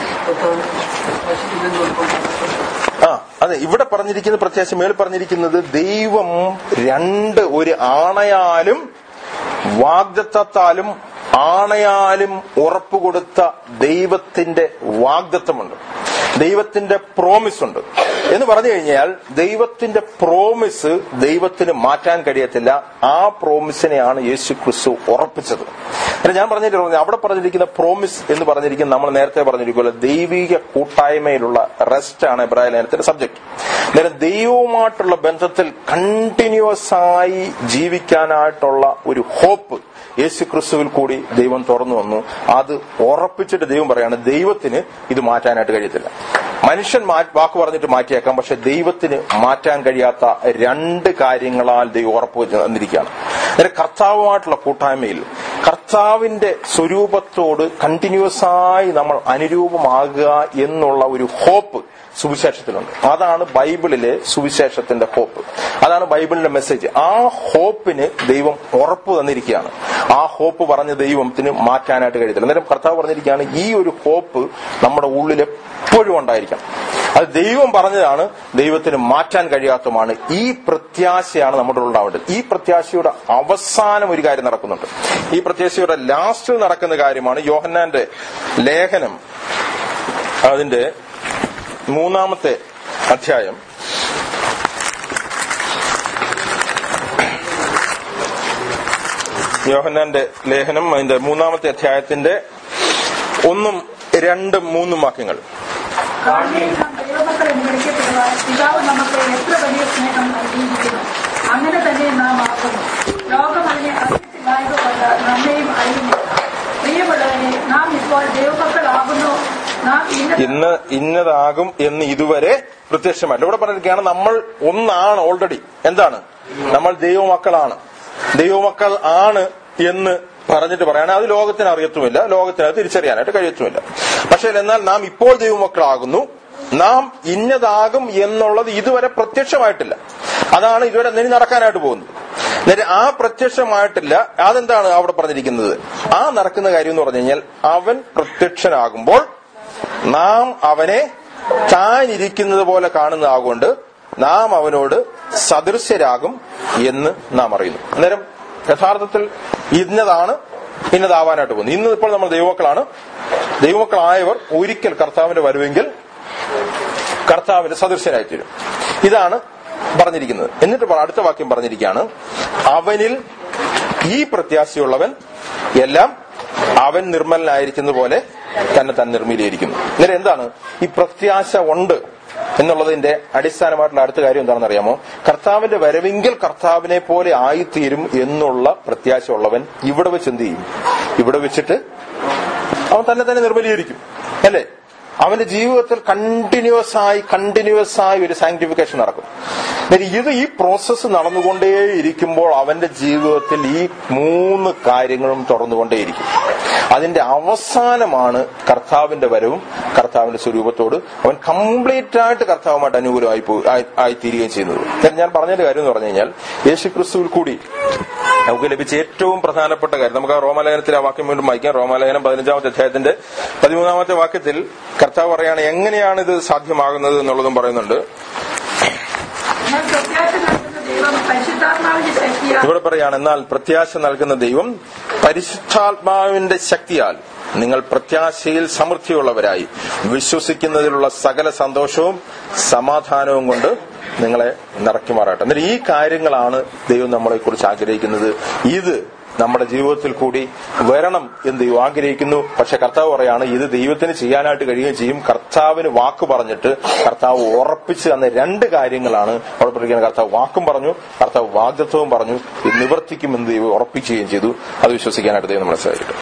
ആ അതെ ഇവിടെ പറഞ്ഞിരിക്കുന്ന പ്രത്യാശ മേൽ പറഞ്ഞിരിക്കുന്നത് ദൈവം രണ്ട് ഒരു ആണയാലും വാഗ്ദത്താലും ആണയാലും ഉറപ്പ് കൊടുത്ത ദൈവത്തിന്റെ വാഗ്ദത്തമുണ്ട് ദൈവത്തിന്റെ പ്രോമിസ് ഉണ്ട് എന്ന് പറഞ്ഞു കഴിഞ്ഞാൽ ദൈവത്തിന്റെ പ്രോമിസ് ദൈവത്തിന് മാറ്റാൻ കഴിയത്തില്ല ആ പ്രോമിസിനെയാണ് യേശു ക്രിസ്തു ഉറപ്പിച്ചത് അല്ല ഞാൻ പറഞ്ഞിട്ട് അവിടെ പറഞ്ഞിരിക്കുന്ന പ്രോമിസ് എന്ന് പറഞ്ഞിരിക്കുന്ന നമ്മൾ നേരത്തെ പറഞ്ഞിരിക്കുമല്ലോ ദൈവിക കൂട്ടായ്മയിലുള്ള റെസ്റ്റ് ആണ് ഇബ്രാഹിം ലേഖനത്തിന്റെ സബ്ജക്ട് നേരം ദൈവവുമായിട്ടുള്ള ബന്ധത്തിൽ കണ്ടിന്യൂസ് ആയി ജീവിക്കാനായിട്ടുള്ള ഒരു ഹോപ്പ് യേശു ക്രിസ്തുവിൽ കൂടി ദൈവം തുറന്നു വന്നു അത് ഉറപ്പിച്ചിട്ട് ദൈവം പറയാണ് ദൈവത്തിന് ഇത് മാറ്റാനായിട്ട് കഴിയത്തില്ല മനുഷ്യൻ മാ- വാക്ക് പറഞ്ഞിട്ട് മാറ്റിയേക്കാം പക്ഷെ ദൈവത്തിന് മാറ്റാൻ കഴിയാത്ത രണ്ട് കാര്യങ്ങളാൽ ദൈവം ഉറപ്പ് തന്നിരിക്കുകയാണ് അതായത് കർത്താവുമായിട്ടുള്ള കൂട്ടായ്മയിൽ കർത്താവിന്റെ സ്വരൂപത്തോട് കണ്ടിന്യൂസ് ആയി നമ്മൾ അനുരൂപമാകുക എന്നുള്ള ഒരു ഹോപ്പ് സുവിശേഷത്തിലുണ്ട് അതാണ് ബൈബിളിലെ സുവിശേഷത്തിന്റെ ഹോപ്പ് അതാണ് ബൈബിളിന്റെ മെസ്സേജ് ആ ഹോപ്പിന് ദൈവം ഉറപ്പ് തന്നിരിക്കുകയാണ് ആ ഹോപ്പ് പറഞ്ഞ ദൈവത്തിന് മാറ്റാനായിട്ട് കഴിയത്തില്ല അന്നേരം കർത്താവ് പറഞ്ഞിരിക്കുകയാണ് ഈ ഒരു ഹോപ്പ് നമ്മുടെ ഉള്ളിൽ എപ്പോഴും ഉണ്ടായിരിക്കണം അത് ദൈവം പറഞ്ഞതാണ് ദൈവത്തിന് മാറ്റാൻ കഴിയാത്തതുമാണ് ഈ പ്രത്യാശയാണ് നമ്മുടെ ഉള്ളിൽ ഉണ്ടാവേണ്ടത് ഈ പ്രത്യാശയുടെ അവസാനം ഒരു കാര്യം നടക്കുന്നുണ്ട് ഈ പ്രത്യാശയുടെ ലാസ്റ്റിൽ നടക്കുന്ന കാര്യമാണ് യോഹന്നാന്റെ ലേഖനം അതിന്റെ മൂന്നാമത്തെ അധ്യായം യോഹന്നാന്റെ ലേഖനം അതിന്റെ മൂന്നാമത്തെ അധ്യായത്തിന്റെ ഒന്നും രണ്ടും മൂന്നും വാക്യങ്ങൾ കാഴ്ചയിൽ നാം ദൈവമക്കൾ എന്ന് വിളിക്കപ്പെടുവാൻ പിതാവ് നമുക്ക് എത്ര വലിയ സ്നേഹം നൽകിയിരിക്കുന്നു അങ്ങനെ തന്നെ നാം ആക്കുന്നു ലോകം അതിനെ അറിയിച്ചില്ലായതുകൊണ്ട് നമ്മയും അറിയുന്നു പ്രിയമുള്ളവരെ നാം ഇപ്പോൾ ദൈവമക്കളാകുന്നു നാം ഇന്ന ഇന്ന് ഇന്നതാകും എന്ന് ഇതുവരെ പ്രത്യക്ഷമല്ല ഇവിടെ പറഞ്ഞിരിക്കുകയാണ് നമ്മൾ ഒന്നാണ് ഓൾറെഡി എന്താണ് നമ്മൾ ദൈവമക്കളാണ് ദൈവമക്കൾ ആണ് എന്ന് പറഞ്ഞിട്ട് പറയാണ് അത് ലോകത്തിന് അറിയത്തുമില്ല ലോകത്തിന് അത് തിരിച്ചറിയാനായിട്ട് കഴിയത്തുമില്ല പക്ഷേ എന്നാൽ നാം ഇപ്പോൾ ദൈവമക്കളാകുന്നു നാം ഇന്നതാകും എന്നുള്ളത് ഇതുവരെ പ്രത്യക്ഷമായിട്ടില്ല അതാണ് ഇതുവരെ ഇനി നടക്കാനായിട്ട് പോകുന്നത് എന്നിട്ട് ആ പ്രത്യക്ഷമായിട്ടില്ല അതെന്താണ് അവിടെ പറഞ്ഞിരിക്കുന്നത് ആ നടക്കുന്ന കാര്യം എന്ന് പറഞ്ഞു കഴിഞ്ഞാൽ അവൻ പ്രത്യക്ഷനാകുമ്പോൾ നാം അവനെ താൻ ഇരിക്കുന്നത് പോലെ കാണുന്നതാകൊണ്ട് നാം അവനോട് സദൃശ്യരാകും എന്ന് നാം അറിയുന്നു അന്നേരം യഥാർത്ഥത്തിൽ ഇന്നതാണ് ഇന്നതാവാനായിട്ട് പോകുന്നത് ഇന്ന് ഇപ്പോൾ നമ്മൾ ദൈവമക്കളാണ് ദൈവമക്കളായവർ ഒരിക്കൽ കർത്താവിന്റെ വരുവെങ്കിൽ കർത്താവിന്റെ സദൃശ്യനായി തീരും ഇതാണ് പറഞ്ഞിരിക്കുന്നത് എന്നിട്ട് പറ- അടുത്ത വാക്യം പറഞ്ഞിരിക്കുകയാണ് അവനിൽ ഈ പ്രത്യാശയുള്ളവൻ എല്ലാം അവൻ നിർമ്മലനായിരിക്കുന്ന പോലെ തന്നെ താൻ നിർമ്മലീകരിക്കുന്നു ഇന്നലെ എന്താണ് ഈ പ്രത്യാശ ഉണ്ട് എന്നുള്ളതിന്റെ അടിസ്ഥാനമായിട്ടുള്ള അടുത്ത കാര്യം എന്താണെന്ന് അറിയാമോ കർത്താവിന്റെ വരവെങ്കിൽ കർത്താവിനെ പോലെ ആയിത്തീരും എന്നുള്ള പ്രത്യാശ ഉള്ളവൻ ഇവിടെ വെച്ച് എന്ത് ചെയ്യും ഇവിടെ വെച്ചിട്ട് അവൻ തന്നെ തന്നെ നിർമ്മലീകരിക്കും അല്ലേ അവന്റെ ജീവിതത്തിൽ കണ്ടിന്യൂസ് ആയി കണ്ടിന്യൂസ് ആയി ഒരു സാങ്ക്ടിഫിക്കേഷൻ നടക്കും എന്നിട്ട് ഇത് ഈ പ്രോസസ്സ് നടന്നുകൊണ്ടേയിരിക്കുമ്പോൾ അവന്റെ ജീവിതത്തിൽ ഈ മൂന്ന് കാര്യങ്ങളും തുറന്നുകൊണ്ടേയിരിക്കും അതിന്റെ അവസാനമാണ് കർത്താവിന്റെ വരവും കർത്താവിന്റെ സ്വരൂപത്തോട് അവൻ കംപ്ലീറ്റ് ആയിട്ട് കർത്താവുമായിട്ട് അനുകൂലമായി പോ- ആയി- ആയിത്തീരുകയും ചെയ്യുന്നത് ഞാൻ- ഞാൻ പറഞ്ഞൊരു കാര്യം എന്ന് പറഞ്ഞു കഴിഞ്ഞാൽ യേശു ക്രിസ്തുവിൽ കൂടി നമുക്ക് ലഭിച്ച ഏറ്റവും പ്രധാനപ്പെട്ട കാര്യം നമുക്ക് ആ റോമാലേഖനത്തിൽ ആ വാക്യം വീണ്ടും വായിക്കാം റോമാലേഖനം പതിനഞ്ചാമത്തെ അധ്യായത്തിന്റെ പതിമൂന്നാമത്തെ വാക്യത്തിൽ കർത്താവ് പറയാണ് എങ്ങനെയാണ് ഇത് സാധ്യമാകുന്നത് എന്നുള്ളതും പറയുന്നുണ്ട് എന്നാൽ പ്രത്യാശ നൽകുന്ന ദൈവം പരിശുദ്ധാത്മാവിന്റെ ശക്തിയാൽ ഇവിടെ പറയാണ് എന്നാൽ പ്രത്യാശ നൽകുന്ന ദൈവം പരിശുദ്ധാത്മാവിന്റെ ശക്തിയാൽ നിങ്ങൾ പ്രത്യാശയിൽ സമൃദ്ധിയുള്ളവരായി വിശ്വസിക്കുന്നതിലുള്ള സകല സന്തോഷവും സമാധാനവും കൊണ്ട് നിങ്ങളെ നിറയ്ക്കുമാറാട്ടെ എന്നിട്ട് ഈ കാര്യങ്ങളാണ് ദൈവം നമ്മളെ കുറിച്ച് ആഗ്രഹിക്കുന്നത് ഇത് നമ്മുടെ ജീവിതത്തിൽ കൂടി വരണം എന്ന് ദൈവം ആഗ്രഹിക്കുന്നു പക്ഷെ കർത്താവ് പറയാണ് ഇത് ദൈവത്തിന് ചെയ്യാനായിട്ട് കഴിയുകയും ചെയ്യും കർത്താവിന് വാക്ക് പറഞ്ഞിട്ട് കർത്താവ് ഉറപ്പിച്ച് തന്ന രണ്ട് കാര്യങ്ങളാണ് അവിടെ പറയുന്നത് കർത്താവ് വാക്കും പറഞ്ഞു കർത്താവ് വാഗ്ദത്വവും പറഞ്ഞു ഇത് നിവർത്തിക്കുമെന്ന് ദൈവം ഉറപ്പിക്കുകയും ചെയ്തു അത് വിശ്വസിക്കാനായിട്ട് ദൈവം നമ്മളെ സഹായിക്കട്ടെ